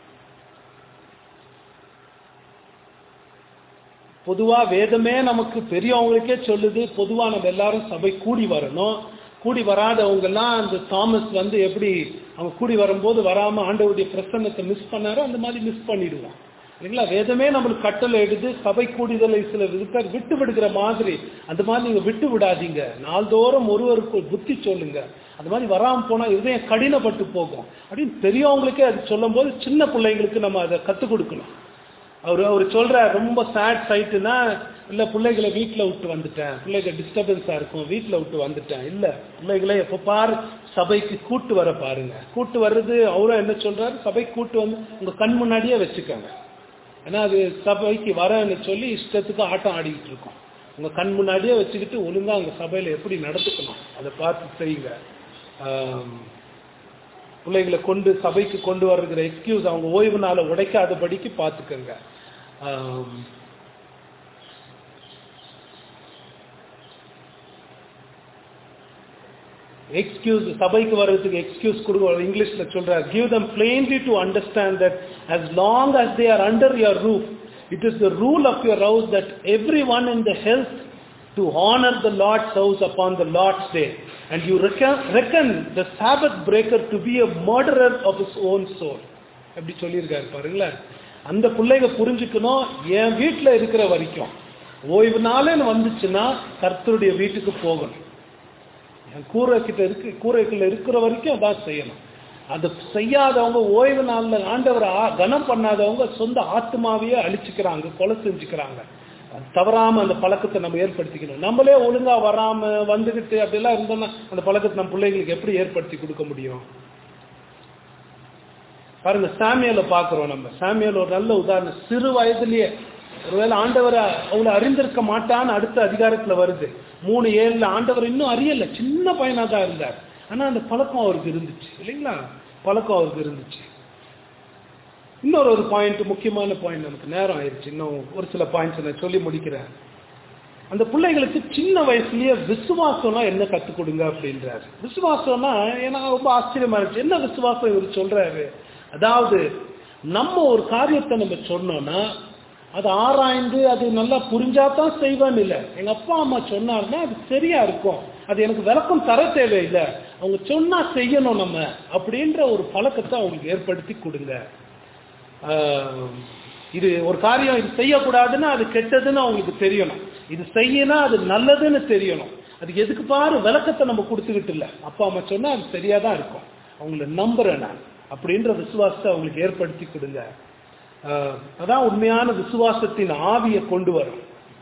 Speaker 1: பொதுவா வேதமே நமக்கு பெரியவங்களுக்கே சொல்லுது பொதுவா நம்ம எல்லாரும் சபை கூடி வரணும் கூடி வராதவங்க எல்லாம் அந்த தாமஸ் வந்து எப்படி அவங்க கூடி வரும்போது வராம ஆண்டவருடைய பிரசன்னத்தை மிஸ் பண்ணாரோ அந்த மாதிரி மிஸ் பண்ணிடுவான் இல்லைங்களா வேதமே நம்மளுக்கு கட்டளை எடுத்து சபை கூடிதலை சில விருப்பர் விட்டு விடுகிற மாதிரி அந்த மாதிரி நீங்க விட்டு விடாதீங்க நாள்தோறும் ஒருவருக்கு ஒரு புத்தி சொல்லுங்க அந்த மாதிரி வராம போனா இதயம் கடினப்பட்டு போகும் அப்படின்னு பெரியவங்களுக்கே அது சொல்லும்போது சின்ன பிள்ளைங்களுக்கு நம்ம அதை கத்துக் கொடுக்கணும் அவர் அவர் சொல்றார் ரொம்ப சேட் சைட்டுனா இல்ல பிள்ளைகளை வீட்டில் விட்டு வந்துட்டேன் பிள்ளைகள் டிஸ்டர்பன்ஸா இருக்கும் வீட்டில் விட்டு வந்துட்டேன் இல்ல பிள்ளைகளை எப்ப பாரு சபைக்கு கூட்டு வர பாருங்க கூட்டு வர்றது அவரும் என்ன சொல்றாரு சபைக்கு கூட்டு வந்து உங்க கண் முன்னாடியே வச்சுக்கோங்க ஏன்னா அது சபைக்கு வரேன்னு சொல்லி இஷ்டத்துக்கு ஆட்டம் ஆடிக்கிட்டு இருக்கோம் உங்க கண் முன்னாடியே வச்சுக்கிட்டு ஒழுங்கா உங்க சபையில எப்படி நடந்துக்கணும் அதை பார்த்து செய்யுங்க ஆம், பிள்ளைகளை கொண்டு சபைக்கு கொண்டு வர்ற எக்ஸ்கியூஸ் அவங்க ஓய்வு நாளை உடைக்காதபடிக்கு பார்த்துக்கோங்க ஆம், எக்ஸ்கியூஸ் சபைக்கு வர்றதுக்கு எக்ஸ்கியூஸ் கொடுக்க இங்கிலீஷ்ல சொல்றார் give them plainly to understand that as long as they are under your roof it is the rule of your house that everyone in the health to honor the lord's house upon the lord's day and you reckon, reckon the sabbath breaker to be a murderer of his own soul அப்படி சொல்லியிருக்காரு பாருங்களேன் அந்த பிள்ளைங்க புரிஞ்சுக்கணும் என் வீட்டுல இருக்கிற வரைக்கும் ஓய்வு நாளேன்னு வந்துச்சுன்னா கர்த்தருடைய வீட்டுக்கு போகணும் என் கூரை கிட்ட இருக்கு கூரைக்குள்ள இருக்கிற வரைக்கும் அதான் செய்யணும் அது செய்யாதவங்க ஓய்வு நாள்ல ஆண்டவரை ஆ- கனம் பண்ணாதவங்க சொந்த ஆத்மாவையே அழிச்சுக்கிறாங்க கொலை செஞ்சுக்கிறாங்க அது தவறாம அந்த பழக்கத்தை நம்ம ஏற்படுத்திக்கணும் நம்மளே ஒழுங்கா வராம வந்துகிட்டு அப்படிலாம் இருந்தோம்னா அந்த பழக்கத்தை நம்ம பிள்ளைங்களுக்கு எப்படி ஏற்படுத்தி கொடுக்க முடியும் பாருங்க சாமியலை பார்க்கிறோம் நம்ம சாமியல் ஒரு நல்ல உதாரணம் சிறு வயதிலேயே ஒருவேளை ஆண்டவரை அவ்வளவு அறிந்திருக்க மாட்டான்னு அடுத்த அதிகாரத்துல வருது மூணு ஏழுல ஆண்டவர் இன்னும் அறியல சின்ன பையனா தான் இருந்தார் ஆனா அந்த பழக்கம் அவருக்கு இருந்துச்சு இல்லைங்களா பழக்கம் அவருக்கு இருந்துச்சு இன்னொரு ஒரு பாயிண்ட் முக்கியமான பாயிண்ட் நமக்கு நேரம் ஆயிடுச்சு இன்னும் ஒரு சில பாயிண்ட்ஸ் நான் சொல்லி முடிக்கிறேன் அந்த பிள்ளைகளுக்கு சின்ன வயசுலயே விசுவாசம்னா என்ன கத்துக் கொடுங்க அப்படின்றாரு விசுவாசம்னா ஏன்னா ரொம்ப ஆச்சரியமா இருந்துச்சு என்ன விசுவாசம் இவர் சொல்றாரு அதாவது நம்ம ஒரு காரியத்தை நம்ம சொன்னோம்னா அது ஆராய்ந்து அது நல்லா புரிஞ்சாதான் செய்வேன்னு இல்லை எங்க அப்பா அம்மா சொன்னாருன்னா அது சரியா இருக்கும் அது எனக்கு விளக்கம் தர தேவையில்லை அவங்க சொன்னா செய்யணும் நம்ம அப்படின்ற ஒரு பழக்கத்தை அவங்களுக்கு ஏற்படுத்தி கொடுங்க ஆஹ் இது ஒரு காரியம் இது செய்யக்கூடாதுன்னா அது கெட்டதுன்னு அவங்களுக்கு தெரியணும் இது செய்யணும் அது நல்லதுன்னு தெரியணும் அது எதுக்கு பாரு விளக்கத்தை நம்ம கொடுத்துக்கிட்டு இல்லை அப்பா அம்மா சொன்னா அது சரியா தான் இருக்கும் அவங்கள நம்புறேன் நான் அப்படின்ற விசுவாசத்தை அவங்களுக்கு ஏற்படுத்தி கொடுங்க ஆஹ் அதான் உண்மையான விசுவாசத்தின் ஆவியை கொண்டு வரும்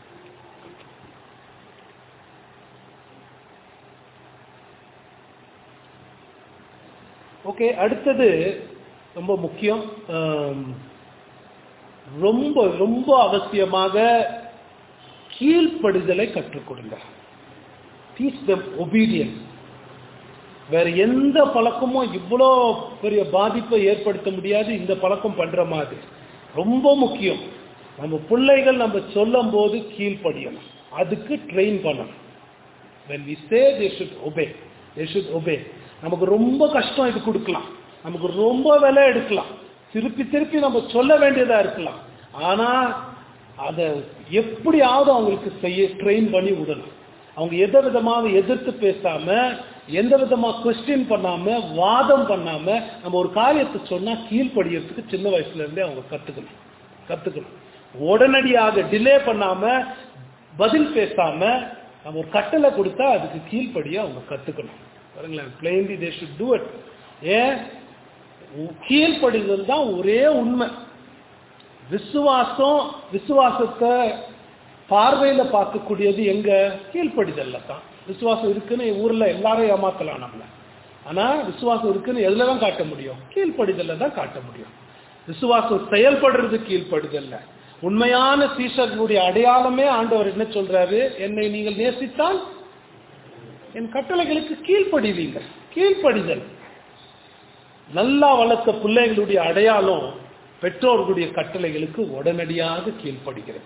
Speaker 1: ஓகே அடுத்தது ரொம்ப முக்கியம் ஆம், ரொம்ப ரொம்ப அவசியமாக கீழ்ப்படுதலை கற்றுக் கொடுங்க டீச் தம் ஒபீடியன்ஸ் வேற எந்த பழக்கமும் இவ்வளோ பெரிய பாதிப்பை ஏற்படுத்த முடியாது இந்த பழக்கம் பண்ற மாதிரி ரொம்ப முக்கியம் நம்ம பிள்ளைகள் நம்ம சொல்லும் போது கீழ்ப்படியணும் அதுக்கு ட்ரெயின் பண்ணணும் when we say they should obey they should obey நமக்கு ரொம்ப கஷ்டம் இது கொடுக்கலாம் நமக்கு ரொம்ப விலை எடுக்கலாம் திருப்பி திருப்பி நம்ம சொல்ல வேண்டியதா இருக்கலாம் ஆனா அதை எப்படியாவது அவங்களுக்கு செய்ய ட்ரெயின் பண்ணி விடணும் அவங்க எந்த விதமாக எதிர்த்து பேசாம எந்த விதமா கொஸ்டின் பண்ணாம வாதம் பண்ணாம நம்ம ஒரு காரியத்தை சொன்னா கீழ்ப்படியறதுக்கு சின்ன வயசுல இருந்தே அவங்க கத்துக்கணும் கத்துக்கணும் உடனடியாக டிலே பண்ணாம பதில் பேசாம நம்ம ஒரு கட்டளை கொடுத்தா அதுக்கு கீழ்ப்படிய அவங்க கத்துக்கணும் பாருங்களேன் plainly they should do it ஏன் கீழ்ப்படிதல் தான் ஒரே உண்மை விசுவாசம் விசுவாசத்தை பார்வையில பார்க்கக்கூடியது எங்க கீழ்ப்படிதல்ல தான் விசுவாசம் இருக்குன்னு ஊர்ல எல்லாரும் ஏமாத்தலாம் நம்மள ஆனா விசுவாசம் இருக்குன்னு எதுல தான் காட்ட முடியும் கீழ்ப்படிதல்ல தான் காட்ட முடியும் விசுவாசம் செயல்படுறது கீழ்ப்படுதல்ல உண்மையான சீஷர்களுடைய அடையாளமே ஆண்டவர் என்ன சொல்றாரு என்னை நீங்கள் நேசித்தால் என் கட்டளைகளுக்கு கீழ்ப்படிவீங்க கீழ்ப்படிதல் நல்லா வளர்த்த பிள்ளைகளுடைய அடையாளம் பெற்றோர்களுடைய கட்டளைகளுக்கு உடனடியாக கீழ்ப்படுகிறது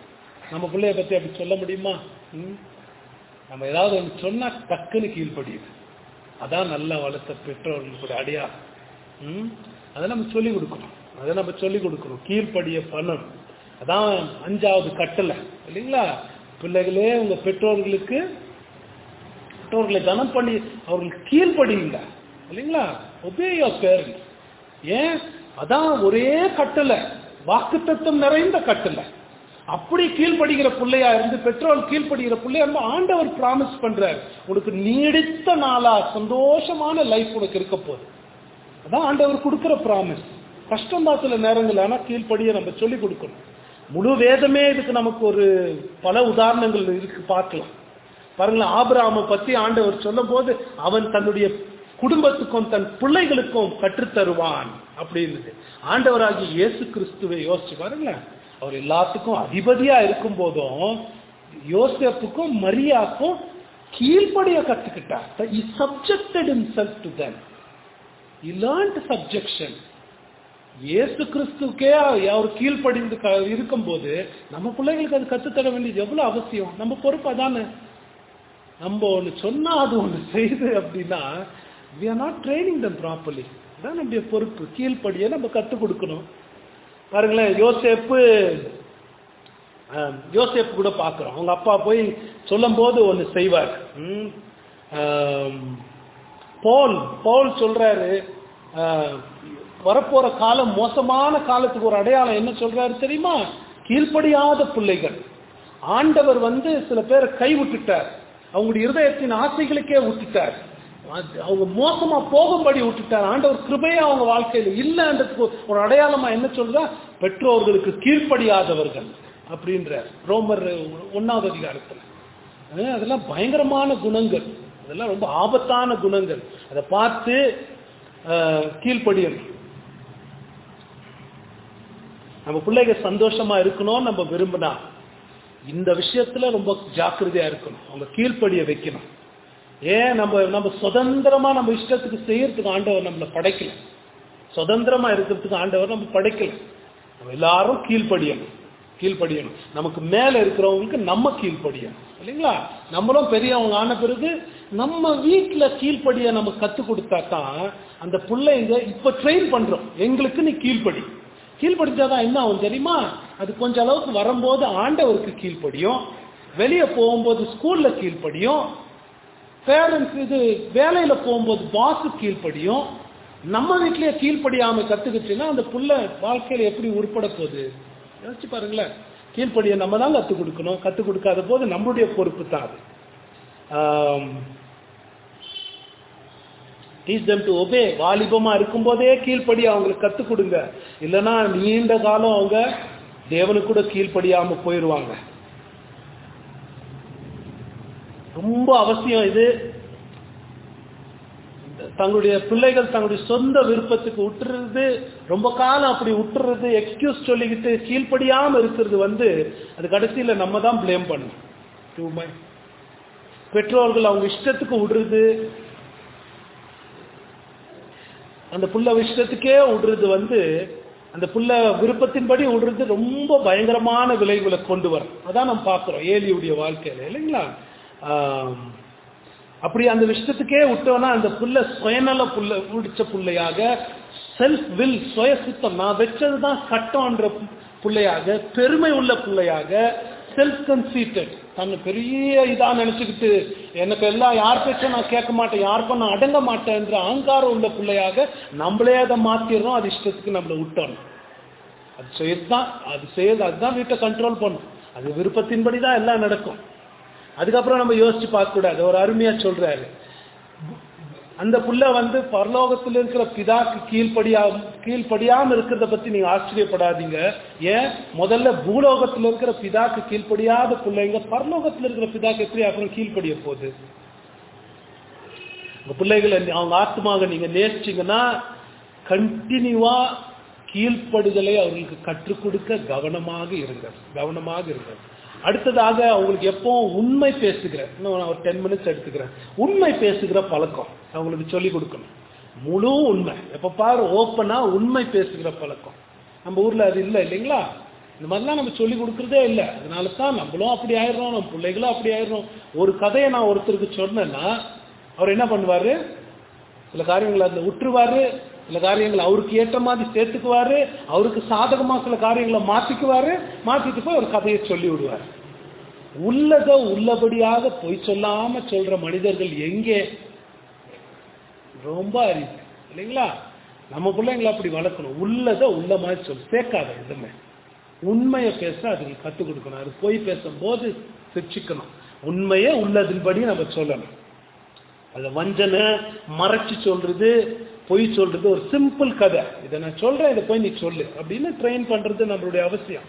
Speaker 1: நம்ம பிள்ளைய பத்தி அப்படி சொல்ல முடியுமா ம்? நம்ம ஏதாவது ஒன்று சொன்னா டக்குன்னு கீழ்ப்படியுது அதான் நல்லா வளர்த்த பெற்றோர்களுடைய அடையா ம் அதை நம்ம சொல்லிக் கொடுக்கணும் அதை நம்ம சொல்லிக் கொடுக்கணும் கீழ்ப்படிய பணம் அதான் அஞ்சாவது கட்டளை இல்லைங்களா பிள்ளைகளே உங்க பெற்றோர்களுக்கு பெற்றோர்களை கனம் பண்ணி அவர்களுக்கு கீழ்ப்படியுங்க இல்லைங்களா ஒபே யோர் பேரண்ட்ஸ் ஏன் அதான் ஒரே கட்டளை வாக்குத்தத்தம் நிறைந்த கட்டளை அப்படி கீழ்ப்படுகிற பிள்ளையா இருந்து பெற்றோர் கீழ்ப்படுகிற பிள்ளையா இருந்து ஆண்டவர் பிராமிஸ் பண்றார் உனக்கு நீடித்த நாளா சந்தோஷமான லைஃப் உனக்கு இருக்க போகுது அதான் ஆண்டவர் கொடுக்கிற பிராமிஸ் கஷ்டம் தான் சில நேரங்கள் ஆனா கீழ்ப்படிய நம்ம சொல்லி கொடுக்கணும் முழு வேதமே இதுக்கு நமக்கு ஒரு பல உதாரணங்கள் இருக்கு பார்க்கலாம் பாருங்களேன் ஆபிரகாமை பத்தி ஆண்டவர் சொல்லும் போது அவன் தன்னுடைய குடும்பத்துக்கும் தன் பிள்ளைகளுக்கும் கற்றுத்தருவான் அப்படின்னு ஆண்டவராகிய இயேசு கிறிஸ்துவை யோசிச்சு பாருங்களேன் அவர் எல்லாத்துக்கும் அதிபதியா இருக்கும் போதும் யோசேப்புக்கும் மரியாக்கும் கீழ்ப்படிய கத்துக்கிட்டார் he subjected himself to them he learned subjection இயேசு கிறிஸ்துக்கே அவர் கீழ்ப்படிந்து க- இருக்கும்போது நம்ம பிள்ளைகளுக்கு அது கத்துத்தர வேண்டியது எவ்வளவு அவசியம் நம்ம பொறுப்பு அதானே நம்ம ஒண்ணு சொன்னா அது ஒண்ணு செய்து அப்படின்னா we are not training them properly அதான் நம்முடைய பொறுப்பு கீழ்ப்படிய நம்ம கத்துக் கொடுக்கணும் பாருங்களேன் யோசேப்பு ஆஹ், யோசேப்பு கூட பார்க்கிறோம் அவங்க அப்பா போய் சொல்லும் போது ஒண்ணு செய்வார் ம், ஆம், பவுல் பவுல் சொல்றாரு ஆஹ், வரப்போற காலம் மோசமான காலத்துக்கு ஒரு அடையாளம் என்ன சொல்றாரு தெரியுமா கீழ்ப்படியாத பிள்ளைகள் ஆண்டவர் வந்து சில பேரை கை விட்டுட்டார் அவங்களுடைய இருதயத்தின் ஆசைகளுக்கே விட்டுட்டார் அது- அவங்க மோசமா போகும்படி விட்டுட்டார் ஆண்டவர் கிருபையா அவங்க வாழ்க்கையில இல்லைன்றதுக்கு ஒரு அடையாளமா என்ன சொல்றா பெற்றோர்களுக்கு கீழ்ப்படியாதவர்கள் அப்படின்ற ரோமர் ஒன்னாவது அதிகாரத்துல அஹ் அதெல்லாம் பயங்கரமான குணங்கள் அதெல்லாம் ரொம்ப ஆபத்தான குணங்கள் அதை பார்த்து அஹ், கீழ்ப்படியணும் நம்ம பிள்ளைங்க சந்தோஷமா இருக்கணும் நம்ம விரும்பினா இந்த விஷயத்துல ரொம்ப ஜாக்கிரதையா இருக்கணும் அவங்க கீழ்ப்படிய வைக்கணும் ஏன் நம்ம நம்ம சுதந்திரமா நம்ம இஷ்டத்துக்கு செய்யறதுக்கு ஆண்டவர் நம்மளை படைக்கல சுதந்திரமா இருக்கிறதுக்கு ஆண்டவர் நம்ம படைக்கல நம்ம எல்லாரும் கீழ்ப்படியணும் கீழ்ப்படியணும் நமக்கு மேல இருக்கிறவங்களுக்கு நம்ம கீழ்ப்படியணும் இல்லைங்களா நம்மளும் பெரியவங்க ஆன பிறகு நம்ம வீட்டுல கீழ்ப்படிய நம்ம கத்து கொடுத்தா தான் அந்த பிள்ளைங்க இப்ப ட்ரெயின் பண்றோம் எங்களுக்கு நீ கீழ்ப்படி கீழ்ப்படிச்சாதான் என்ன ஆகும் தெரியுமா அது கொஞ்ச அளவுக்கு வரும்போது ஆண்டவருக்கு கீழ்ப்படியும் வெளியே போகும்போது ஸ்கூல்ல கீழ்ப்படியும் பேரண்ட்ஸ் இது வேலையில போகும்போது பாஸ் கீழ்ப்படியும் நம்ம வீட்லயே கீழ்ப்படியாம கத்துக்கிச்சுன்னா அந்த புள்ள வாழ்க்கையில எப்படி உருப்பட போகுது யோசிச்சு பாருங்களேன் கீழ்ப்படிய நம்ம தான் கத்துக் கொடுக்கணும் கத்துக் கொடுக்காத போது நம்மளுடைய பொறுப்பு தான் அது டீச் them டு ஒபே வாலிபமா இருக்கும்போதே கீழ்ப்படி அவங்களுக்கு கத்துக் கொடுங்க இல்லைன்னா நீண்ட காலம் அவங்க தேவனுக்கு கூட கீழ்ப்படியாம போயிடுவாங்க ரொம்ப அவசியம் இது தங்களுடைய பிள்ளைகள் தங்களுடைய சொந்த விருப்பத்துக்கு விட்டுறது ரொம்ப காலம் அப்படி விட்டுறது எக்ஸ்கியூஸ் சொல்லிக்கிட்டு கீழ்ப்படியாம இருக்கிறது வந்து அது கடைசியில நம்ம தான் ப்ளேம் பண்ணணும் Too much. பெற்றோர்கள் அவங்க இஷ்டத்துக்கு விடுறது அந்த புள்ள இஷ்டத்துக்கே விடுறது வந்து அந்த புள்ள விருப்பத்தின்படி விடுறது ரொம்ப பயங்கரமான விளைவுகளை கொண்டு வரும் அதான் நம்ம பார்க்கிறோம் ஏலியுடைய வாழ்க்கையில இல்லைங்களா ஆம். அப்படி அந்த விஷயத்துக்கே விட்டோம்னா அந்த புள்ள சுயநல புள்ள பிடிச்ச புள்ளையாக செல்ஃப் வில் சுய சுத்தம் நான் வச்சதுதான் சட்டம்ன்ற புள்ளையாக பெருமை உள்ள புள்ளையாக செல்ஃப் கன்சீட்டட் தன்னை பெரிய இதா நினைச்சுக்கிட்டு எனக்கு எல்லாம் யார் பேச்ச நான் கேட்க மாட்டேன் யாருக்கும் நான் அடங்க மாட்டேன்ற அகங்காரம் உள்ள பிள்ளையாக நம்மளே அதை மாத்திடுறோம் அது இஷ்டத்துக்கு நம்மளை விட்டோம் அது செய்யறதுதான் அது செய்யறது அதுதான் வீட்டை கண்ட்ரோல் பண்ணும் அது விருப்பத்தின்படி தான் எல்லாம் நடக்கும் அதுக்கப்புறம் நம்ம யோசிச்சு பார்க்க கூடாது ஒரு அருமையா சொல்றாரு அந்த புள்ள வந்து பரலோகத்தில் இருக்கிற பிதாக்கு கீழ்ப்படியா கீழ்ப்படியாம இருக்கிறத பத்தி நீங்க ஆச்சரியப்படாதீங்க ஏன் முதல்ல பூலோகத்துல இருக்கிற பிதாக்கு கீழ்ப்படியாத பிள்ளைங்க பரலோகத்துல இருக்கிற பிதாக்கு எப்படி அப்புறம் கீழ்ப்படிய போகுது உங்க பிள்ளைகளை அவங்க ஆத்மாக நீங்க நேசிச்சீங்கன்னா கண்டினியூவா கீழ்ப்படுதலை அவர்களுக்கு கற்றுக் கொடுக்க கவனமாக இருங்க கவனமாக இருங்க அடுத்ததாக அவங்களுக்கு எப்போ உண்மை பேசுகிற இன்னும் நான் ஒரு டென் மினிட்ஸ் எடுத்துக்கிறேன் உண்மை பேசுகிற பழக்கம் அவங்களுக்கு சொல்லி கொடுக்கணும் முழு உண்மை எப்ப பாரு ஓப்பனா உண்மை பேசுகிற பழக்கம் நம்ம ஊர்ல அது இல்லை இல்லைங்களா இந்த மாதிரிலாம் நம்ம சொல்லி கொடுக்கறதே இல்லை அதனால தான் நம்மளும் அப்படி ஆயிடுறோம் நம்ம பிள்ளைகளும் அப்படி ஆயிடுறோம் ஒரு கதையை நான் ஒருத்தருக்கு சொன்னேன்னா அவர் என்ன பண்ணுவாரு சில காரியங்களை அதில் விட்டுருவாரு சில காரியங்களை அவருக்கு ஏற்ற மாதிரி சேர்த்துக்குவாரு அவருக்கு சாதகமா சில காரியங்களை மாத்திக்குவாரு மாத்திட்டு போய் ஒரு கதையை சொல்லி விடுவார் உள்ளத உள்ளபடியாக பொய் சொல்லாம சொல்ற மனிதர்கள் எங்கே ரொம்ப அறிவு இல்லைங்களா நம்ம பிள்ளைங்களை அப்படி வளர்க்கணும் உள்ளத உள்ள மாதிரி சொல்லு சேர்க்காத எதுவுமே உண்மையை பேச அதுக்கு கற்றுக் கொடுக்கணும் அது பொய் பேசும்போது சிக்ஷிக்கணும் உண்மையை உள்ளதின்படி நம்ம சொல்லணும் அதை வஞ்சனை மறைச்சு சொல்றது பொய் சொல்றது ஒரு சிம்பிள் கதை இதை நான் சொல்றேன் இதை போய் நீ சொல்லு அப்படின்னு ட்ரெயின் பண்றது நம்மளுடைய அவசியம்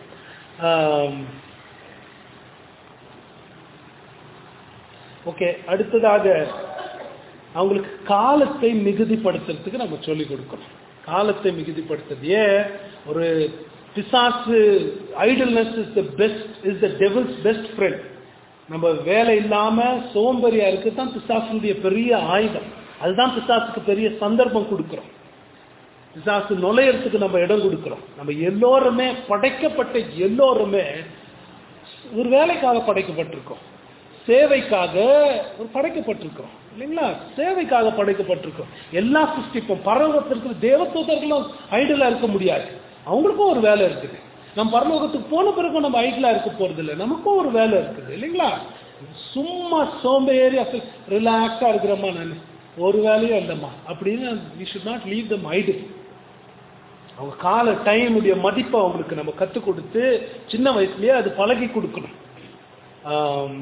Speaker 1: ஓகே அடுத்ததாக அவங்களுக்கு காலத்தை மிகுதிப்படுத்துறதுக்கு நம்ம சொல்லிக் கொடுக்கணும் காலத்தை மிகுதிப்படுத்துறது ஏன் ஒரு பிசாசு idleness is the best is the devil's best friend நம்ம வேலை இல்லாம சோம்பேறியா இருக்கு தான் பிசாசுடைய பெரிய ஆயுதம் அதுதான் பிசாசுக்கு பெரிய சந்தர்ப்பம் கொடுக்கிறோம் பிசாசு நுழையறதுக்கு நம்ம இடம் கொடுக்கிறோம் நம்ம எல்லோருமே படைக்கப்பட்ட எல்லோருமே ஒரு வேலைக்காக படைக்கப்பட்டிருக்கோம் சேவைக்காக ஒரு படைக்கப்பட்டிருக்கிறோம் இல்லைங்களா சேவைக்காக படைக்கப்பட்டிருக்கோம் எல்லா சிருஷ்டிப்பும் பரலோகத்திற்கு தேவதூதர்களும் ஐடலா இருக்க முடியாது அவங்களுக்கும் ஒரு வேலை இருக்குது நம்ம பரலோகத்துக்கு போன பிறகு நம்ம ஐடலா இருக்க போறது இல்லை நமக்கும் ஒரு வேலை இருக்குது இல்லைங்களா சும்மா சோம்பேறி அசல் ரிலாக்ஸா இருக்கிறம்மா நான் ஒரு வேலையும் இல்லைம்மா அப்படின்னு we should not leave them idle அவங்க கால டைமுடைய மதிப்பை அவங்களுக்கு நம்ம கற்றுக் கொடுத்து சின்ன வயசுலயே அது பழகி கொடுக்கணும் ஆம்,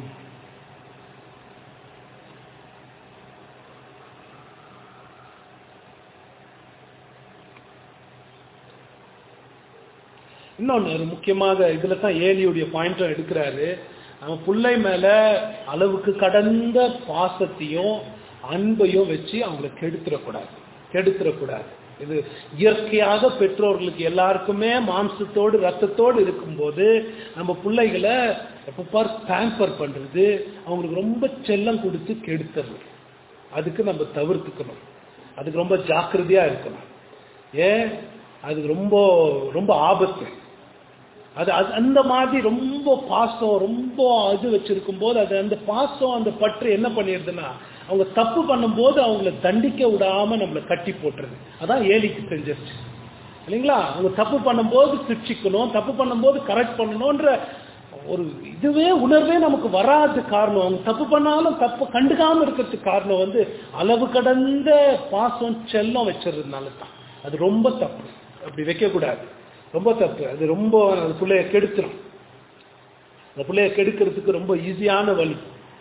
Speaker 1: இன்னொன்று ஒரு முக்கியமாக இதில் தான் ஏலியுடைய பாயிண்ட்டும் எடுக்கிறாரு நம்ம பிள்ளை மேல அளவுக்கு கடந்த பாசத்தையும் அன்பையும் வச்சு அவங்களை கெடுத்துடக்கூடாது கெடுத்துடக்கூடாது இது இயற்கையாக பெற்றோர்களுக்கு எல்லாருக்குமே மாம்சத்தோடு ரத்தத்தோடு இருக்கும்போது நம்ம பிள்ளைகளை எப்போ பார் பேம்பர் பண்றது அவங்களுக்கு ரொம்ப செல்லம் கொடுத்து கெடுத்துறது அதுக்கு நம்ம தவிர்த்துக்கணும் அதுக்கு ரொம்ப ஜாக்கிரதையா இருக்கணும் ஏன் அதுக்கு ரொம்ப ரொம்ப ஆபத்து அது அது அந்த மாதிரி ரொம்ப பாசம் ரொம்ப இது வச்சிருக்கும் போது அது அந்த பாசம் அந்த பற்று என்ன பண்ணிடுதுன்னா அவங்க தப்பு பண்ணும்போது அவங்கள தண்டிக்க விடாம நம்மளை கட்டி போட்டுருது அதான் ஏலிக்கு செஞ்சிருச்சு இல்லைங்களா அவங்க தப்பு பண்ணும்போது சிக்ஷிக்கணும் தப்பு பண்ணும்போது கரெக்ட் பண்ணணும்ன்ற ஒரு இதுவே உணர்வே நமக்கு வராது காரணம் அவங்க தப்பு பண்ணாலும் தப்பு கண்டுக்காம இருக்கிறதுக்கு காரணம் வந்து அளவு கடந்த பாசம் செல்லம் வச்சிருந்ததுனால தான் அது ரொம்ப தப்பு அப்படி வைக்கக்கூடாது ரொம்ப தப்பு அது ரொம்ப அந்த பிள்ளைய கெடுத்துரும் அந்த பிள்ளைய கெடுக்கிறதுக்கு ரொம்ப ஈஸியான வழி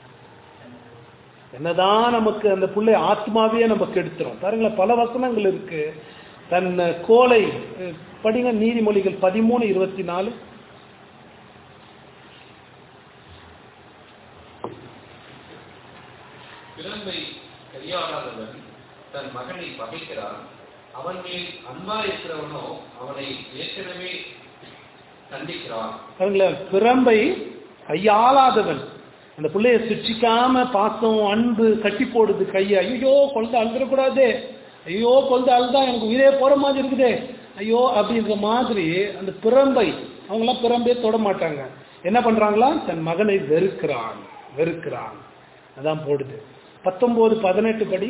Speaker 1: என்னதான் நமக்கு அந்த பிள்ளை ஆத்மாவே நம்ம கெடுத்துரும் பாருங்களேன் பல வசனங்கள் இருக்கு தன் கோலை அஹ், படிங்க நீதிமொழிகள் பதிமூணு இருபத்தி நாலு
Speaker 2: பிறந்தை கையாளாதவன் தன் மகனை பகைக்கிறான் அவன் மேல் அன்பா இருக்கிறவனோ அவனை ஏற்கனவே கண்டிக்கிறான்
Speaker 1: பாருங்களேன் பிறம்பை கையாளாதவன் அந்த பிள்ளைய சிக்ஷிக்காம பாசம் அன்பு கட்டி போடுது கையை ஐயோ குழந்தை அழுந்துடக்கூடாது ஐயோ குழந்தை அழுதா எனக்கு உயிரே போற மாதிரி இருக்குதே ஐயோ அப்படின்ற மாதிரி அந்த பிறம்பை அவங்களாம் பிறம்பே தொட மாட்டாங்க என்ன பண்றாங்களா தன் மகனை வெறுக்கிறான் வெறுக்கிறான் அதான் போடுது பத்தொன்பது பதினெட்டு படி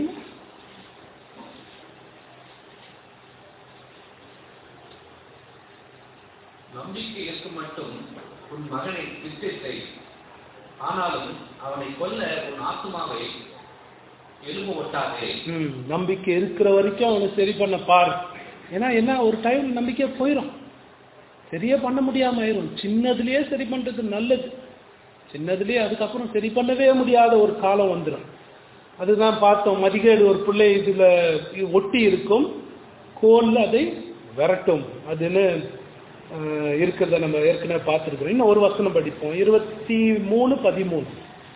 Speaker 2: நம்பிக்கை இருக்கும் மட்டும் உன் மகனை சித்தித்தை ஆனாலும் அவனை கொல்ல உன் ஆத்துமாவை எலும்பு ஒட்டாதே
Speaker 1: ம், நம்பிக்கை இருக்கிற வரைக்கும் அவனை சரி பண்ண பாரு ஏன்னா என்ன ஒரு டைம் நம்பிக்கை போயிடும் சரியே பண்ண முடியாம ஆயிரும் சின்னதுலயே சரி பண்றது நல்லது சின்னதுலயே அதுக்கப்புறம் சரி பண்ணவே முடியாத ஒரு காலம் வந்துடும் அதுதான் பார்த்தோம் மதிகேடு ஒரு பிள்ளை இதுல ஒட்டி இருக்கும் கோல்ல அதை விரட்டும் அதுன்னு அஹ், இருக்கிறத நம்ம ஏற்கனவே பார்த்துருக்கிறோம் இன்னும் ஒரு வசனம் படிப்போம் இருபத்தி மூணு பதிமூணு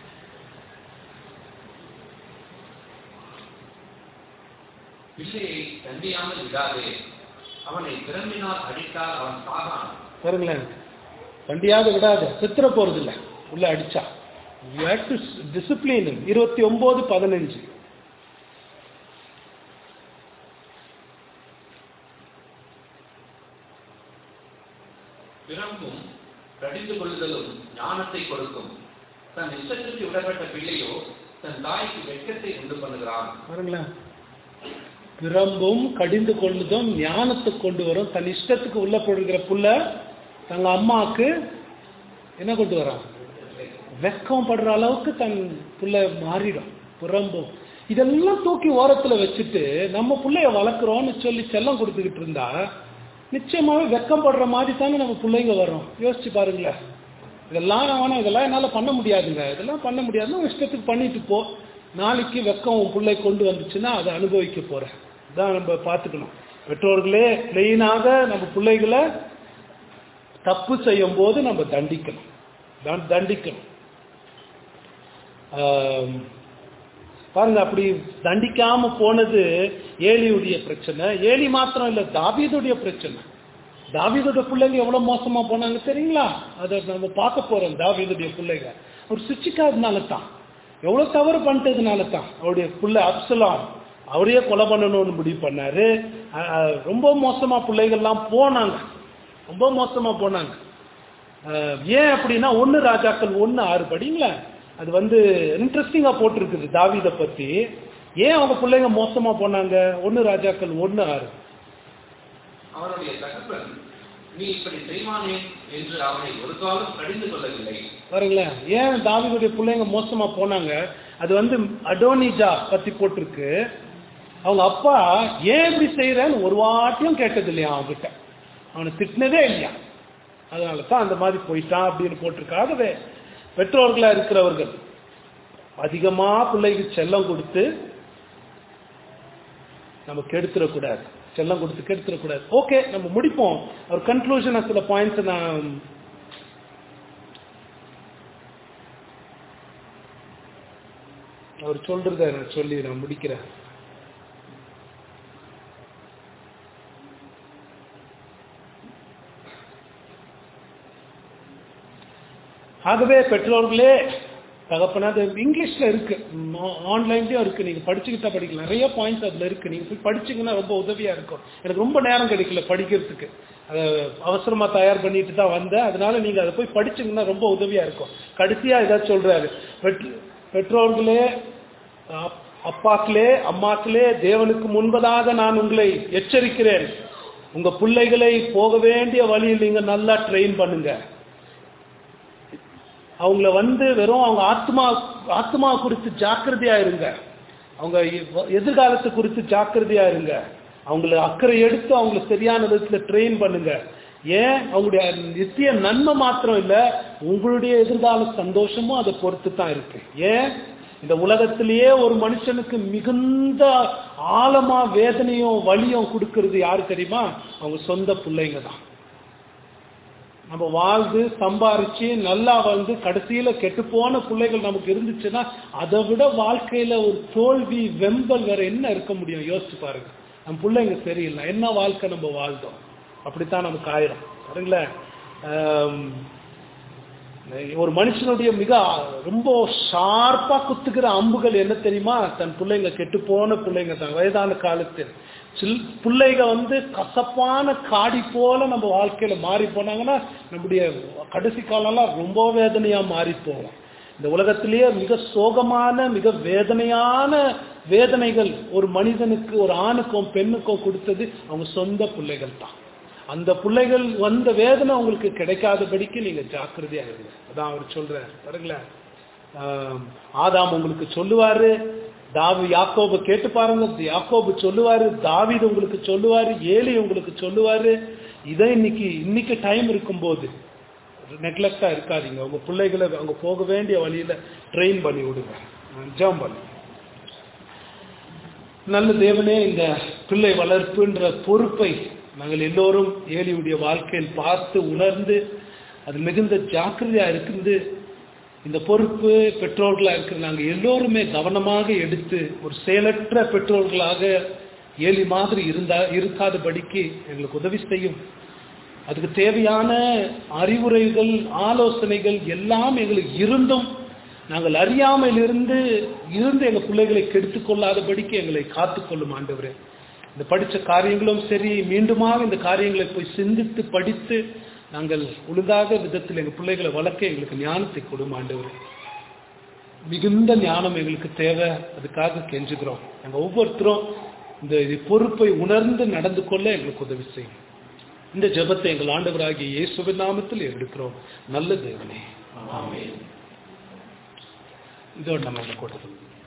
Speaker 2: பிள்ளையை தண்டியாமல் விடாதே அவனை திறம்பினால் அடித்தால் அவன் சாகான்
Speaker 1: பாருங்களேன் வண்டியாவது விடாத செத்துற போறது இல்ல உள்ள அடிச்சா டிசிப்ளின் இருபத்தி ஒன்பது பதினஞ்சு
Speaker 2: பிறம்பும் கடிந்து கொள்ளுதலும் ஞானத்தை கொடுக்கும் தன் இஷ்டத்திற்கு விடப்பட்ட பிள்ளையோ தன் தாய்க்கு வெட்கத்தை உண்டு பண்ணுகிறான்
Speaker 1: பாருங்களேன் பிரம்பும் கடிந்து கொள்ளுதும் ஞானத்தை கொண்டு வரும் தன் இஷ்டத்துக்கு உள்ள போடுகிற புள்ள தங்க அம்மாவுக்கு என்ன கொண்டு வரான் வெக்கம் படுற அளவுக்கு தன் புள்ள மாறிடும் புறம்பும் இதெல்லாம் தூக்கி ஓரத்துல வச்சுட்டு நம்ம புள்ளைய வளர்க்குறோம்னு சொல்லி செல்லம் கொடுத்துக்கிட்டு இருந்தா நிச்சயமாவே வெக்கம் படுற மாதிரி தானே நம்ம பிள்ளைங்க வரும் யோசிச்சு பாருங்களேன் இதெல்லாம் நான் வேணாம் இதெல்லாம் என்னால் பண்ண முடியாதுங்க இதெல்லாம் பண்ண முடியாதுன்னா உன் இஷ்டத்துக்கு பண்ணிட்டு போ நாளைக்கு வெக்கம் உன் பிள்ளை கொண்டு வந்துச்சுன்னா அதை அனுபவிக்க போறேன் இதான் நம்ம பார்த்துக்கணும் பெற்றோர்களே மெயினாக நம்ம பிள்ளைகளை தப்பு செய்யும் போது நம்ம தண்டிக்கணும் தண்- தண்டிக்கணும் ஆம், பாருங்க அப்படி தண்டிக்காம போனது ஏலியுடைய பிரச்சனை ஏலி மாத்திரம் இல்ல தாவீதுடைய பிரச்சனை தாவீதுடைய பிள்ளைங்க எவ்வளவு மோசமா போனாங்க தெரியுங்களா அதை நம்ம பார்க்க போறோம் தாவீதுடைய பிள்ளைங்க ஒரு சுச்சிக்காதனால தான் எவ்வளவு தவறு பண்ணிட்டதுனால தான் அவருடைய பிள்ளை அப்சலாம் அவரையே கொலை பண்ணணும்னு முடிவு பண்ணாரு அஹ், அஹ், ரொம்ப மோசமா பிள்ளைகள்லாம் போனாங்க ரொம்ப மோசமா போனாங்க அஹ், ஏன் அப்படின்னா ஒன்னு ராஜாக்கள் ஒன்னு ஆறு படிங்களா அது வந்து இன்ட்ரெஸ்டிங்கா போட்டிருக்குது தாவீதை பத்தி ஏன் அவங்க பிள்ளைங்க மோசமா போனாங்க ஒன்னு ராஜாக்கள் ஒன்னு ஆறு
Speaker 2: அவனுடைய தகப்பன் நீ இப்படி செய்வானே என்று அவனை ஒரு காலம் கடிந்து கொள்ளவில்லை
Speaker 1: பாருங்களேன் ஏன் தாவீதுடைய பிள்ளைங்க மோசமா போனாங்க அது வந்து அடோனிஜா பத்தி போட்டிருக்கு அவங்க அப்பா ஏன் இப்படி செய்யறேன்னு ஒரு வாட்டியும் கேட்டது இல்லையா அவன்கிட்ட அவனை திட்டினதே இல்லையா அதனால தான் அந்த மாதிரி போயிட்டான் அப்படின்னு போட்டிருக்கு ஆகவே பெற்றோர்களா இருக்கிறவர்கள் அதிகமா பிள்ளைக்கு செல்லம் கொடுத்து நம்ம கெடுத்துடக்கூடாது செல்லம் கொடுத்து கெடுத்துடக்கூடாது ஓகே நம்ம முடிப்போம் ஒரு கன்க்ளூஷன் சில பாயிண்ட்ஸ் நான் அவர் சொல்றத நான் சொல்லி நான் முடிக்கிறேன் ஆகவே பெற்றோர்களே தகப்பனா அது இங்கிலீஷ்ல இருக்கு ஆன்லைன்லயும் இருக்கு நீங்க படிச்சுக்கிட்டா படிக்கலாம் நிறைய பாயிண்ட்ஸ் அதுல இருக்கு நீங்க போய் படிச்சீங்கன்னா ரொம்ப உதவியா இருக்கும் எனக்கு ரொம்ப நேரம் கிடைக்கல படிக்கிறதுக்கு அதை அவசரமா தயார் பண்ணிட்டு தான் வந்தேன் அதனால நீங்க அதை போய் படிச்சீங்கன்னா ரொம்ப உதவியா இருக்கும் கடைசியா ஏதாச்சும் சொல்றாரு பெற்று- பெற்றோர்களே அப்- அப்பாக்களே அம்மாக்களே தேவனுக்கு முன்பதாக நான் உங்களை எச்சரிக்கிறேன் உங்க பிள்ளைகளை போக வேண்டிய வழியில் நீங்க நல்லா ட்ரெயின் பண்ணுங்க அவங்கள வந்து வெறும் அவங்க ஆத்மா ஆத்மா குறித்து ஜாக்கிரதையா இருங்க அவங்க எ- எதிர்காலத்தை குறித்து ஜாக்கிரதையா இருங்க அவங்கள அக்கறை எடுத்து அவங்கள சரியான விதத்துல ட்ரெயின் பண்ணுங்க ஏன் அவங்களுடைய நித்திய நன்மை மாத்திரம் இல்ல உங்களுடைய எதிர்கால சந்தோஷமும் அதை பொறுத்து தான் இருக்கு ஏன் இந்த உலகத்திலேயே ஒரு மனுஷனுக்கு மிகுந்த ஆழமா வேதனையும் வலியும் கொடுக்கறது யாரு தெரியுமா அவங்க சொந்த பிள்ளைங்க தான் நம்ம வாழ்ந்து சம்பாரிச்சு நல்லா வந்து கடைசியில கெட்டு போன பிள்ளைகள் நமக்கு இருந்துச்சுன்னா அதை விட வாழ்க்கையில ஒரு தோல்வி வெம்பல் வேற என்ன இருக்க முடியும் யோசிச்சு பாருங்க நம்ம பிள்ளைங்க சரியில்லை என்ன வாழ்க்கை நம்ம வாழ்ந்தோம் அப்படித்தான் நமக்கு ஆயிரும் பாருங்களேன் ஆம், ஒரு மனுஷனுடைய மிக ரொம்ப ஷார்ப்பா குத்துக்கிற அம்புகள் என்ன தெரியுமா தன் பிள்ளைங்க கெட்டு போன பிள்ளைங்க தான் வயதான காலத்தில் சில் பிள்ளைங்க வந்து கசப்பான காடி போல நம்ம வாழ்க்கையில மாறி போனாங்கன்னா நம்முடைய கடைசி காலம்லாம் ரொம்ப வேதனையா மாறி போகும் இந்த உலகத்திலேயே மிக சோகமான மிக வேதனையான வேதனைகள் ஒரு மனிதனுக்கு ஒரு ஆணுக்கும் பெண்ணுக்கும் கொடுத்தது அவங்க சொந்த பிள்ளைகள் தான் அந்த பிள்ளைகள் வந்த வேதனை உங்களுக்கு கிடைக்காதபடிக்கு நீங்க ஜாக்கிரதையா இருங்க அதான் அவர் சொல்றாரு பாருங்களேன் ஆம், ஆதாம் உங்களுக்கு சொல்லுவாரு தாவி யாக்கோபு கேட்டு பாருங்க யாக்கோபு சொல்லுவாரு தாவீது உங்களுக்கு சொல்லுவாரு ஏலி உங்களுக்கு சொல்லுவாரு இதை இன்னைக்கு இன்னைக்கு டைம் இருக்கும்போது நெக்லெக்டா இருக்காதீங்க உங்க பிள்ளைகளை அவங்க போக வேண்டிய வழியில ட்ரெயின் பண்ணி விடுங்க ஜாம் பண்ணி நல்ல தேவனே இந்த பிள்ளை வளர்ப்புன்ற பொறுப்பை நாங்கள் எல்லோரும் ஏலியுடைய வாழ்க்கையில் பார்த்து உணர்ந்து அது மிகுந்த ஜாக்கிரதையா இருக்குது இந்த பொறுப்பு பெற்றோர்களா இருக்கிற நாங்கள் எல்லோருமே கவனமாக எடுத்து ஒரு செயலற்ற பெற்றோர்களாக ஏலி மாதிரி இருந்தா இருக்காதபடிக்கு எங்களுக்கு உதவி செய்யும் அதுக்கு தேவையான அறிவுரைகள் ஆலோசனைகள் எல்லாம் எங்களுக்கு இருந்தும் நாங்கள் அறியாமல் இருந்து இருந்து எங்கள் பிள்ளைகளை கெடுத்துக் கொள்ளாதபடிக்கு எங்களை காத்துக்கொள்ளும் ஆண்டவரே இந்த படித்த காரியங்களும் சரி மீண்டுமாக இந்த காரியங்களை போய் சிந்தித்து படித்து நாங்கள் ஒழுங்காக விதத்தில் எங்கள் பிள்ளைகளை வளர்க்க எங்களுக்கு ஞானத்தை கொடும் ஆண்டவரே மிகுந்த ஞானம் எங்களுக்கு தேவை அதுக்காக கெஞ்சுகிறோம் நாங்கள் ஒவ்வொருத்தரும் இந்த இது பொறுப்பை உணர்ந்து நடந்து கொள்ள எங்களுக்கு உதவி செய்யும் இந்த ஜெபத்தை எங்கள் ஆண்டவராகிய இயேசுவின் நாமத்தில் எடுக்கிறோம் நல்ல தேவனே ஆமென் இதோடு நம்ம இங்க கொடுக்கணும்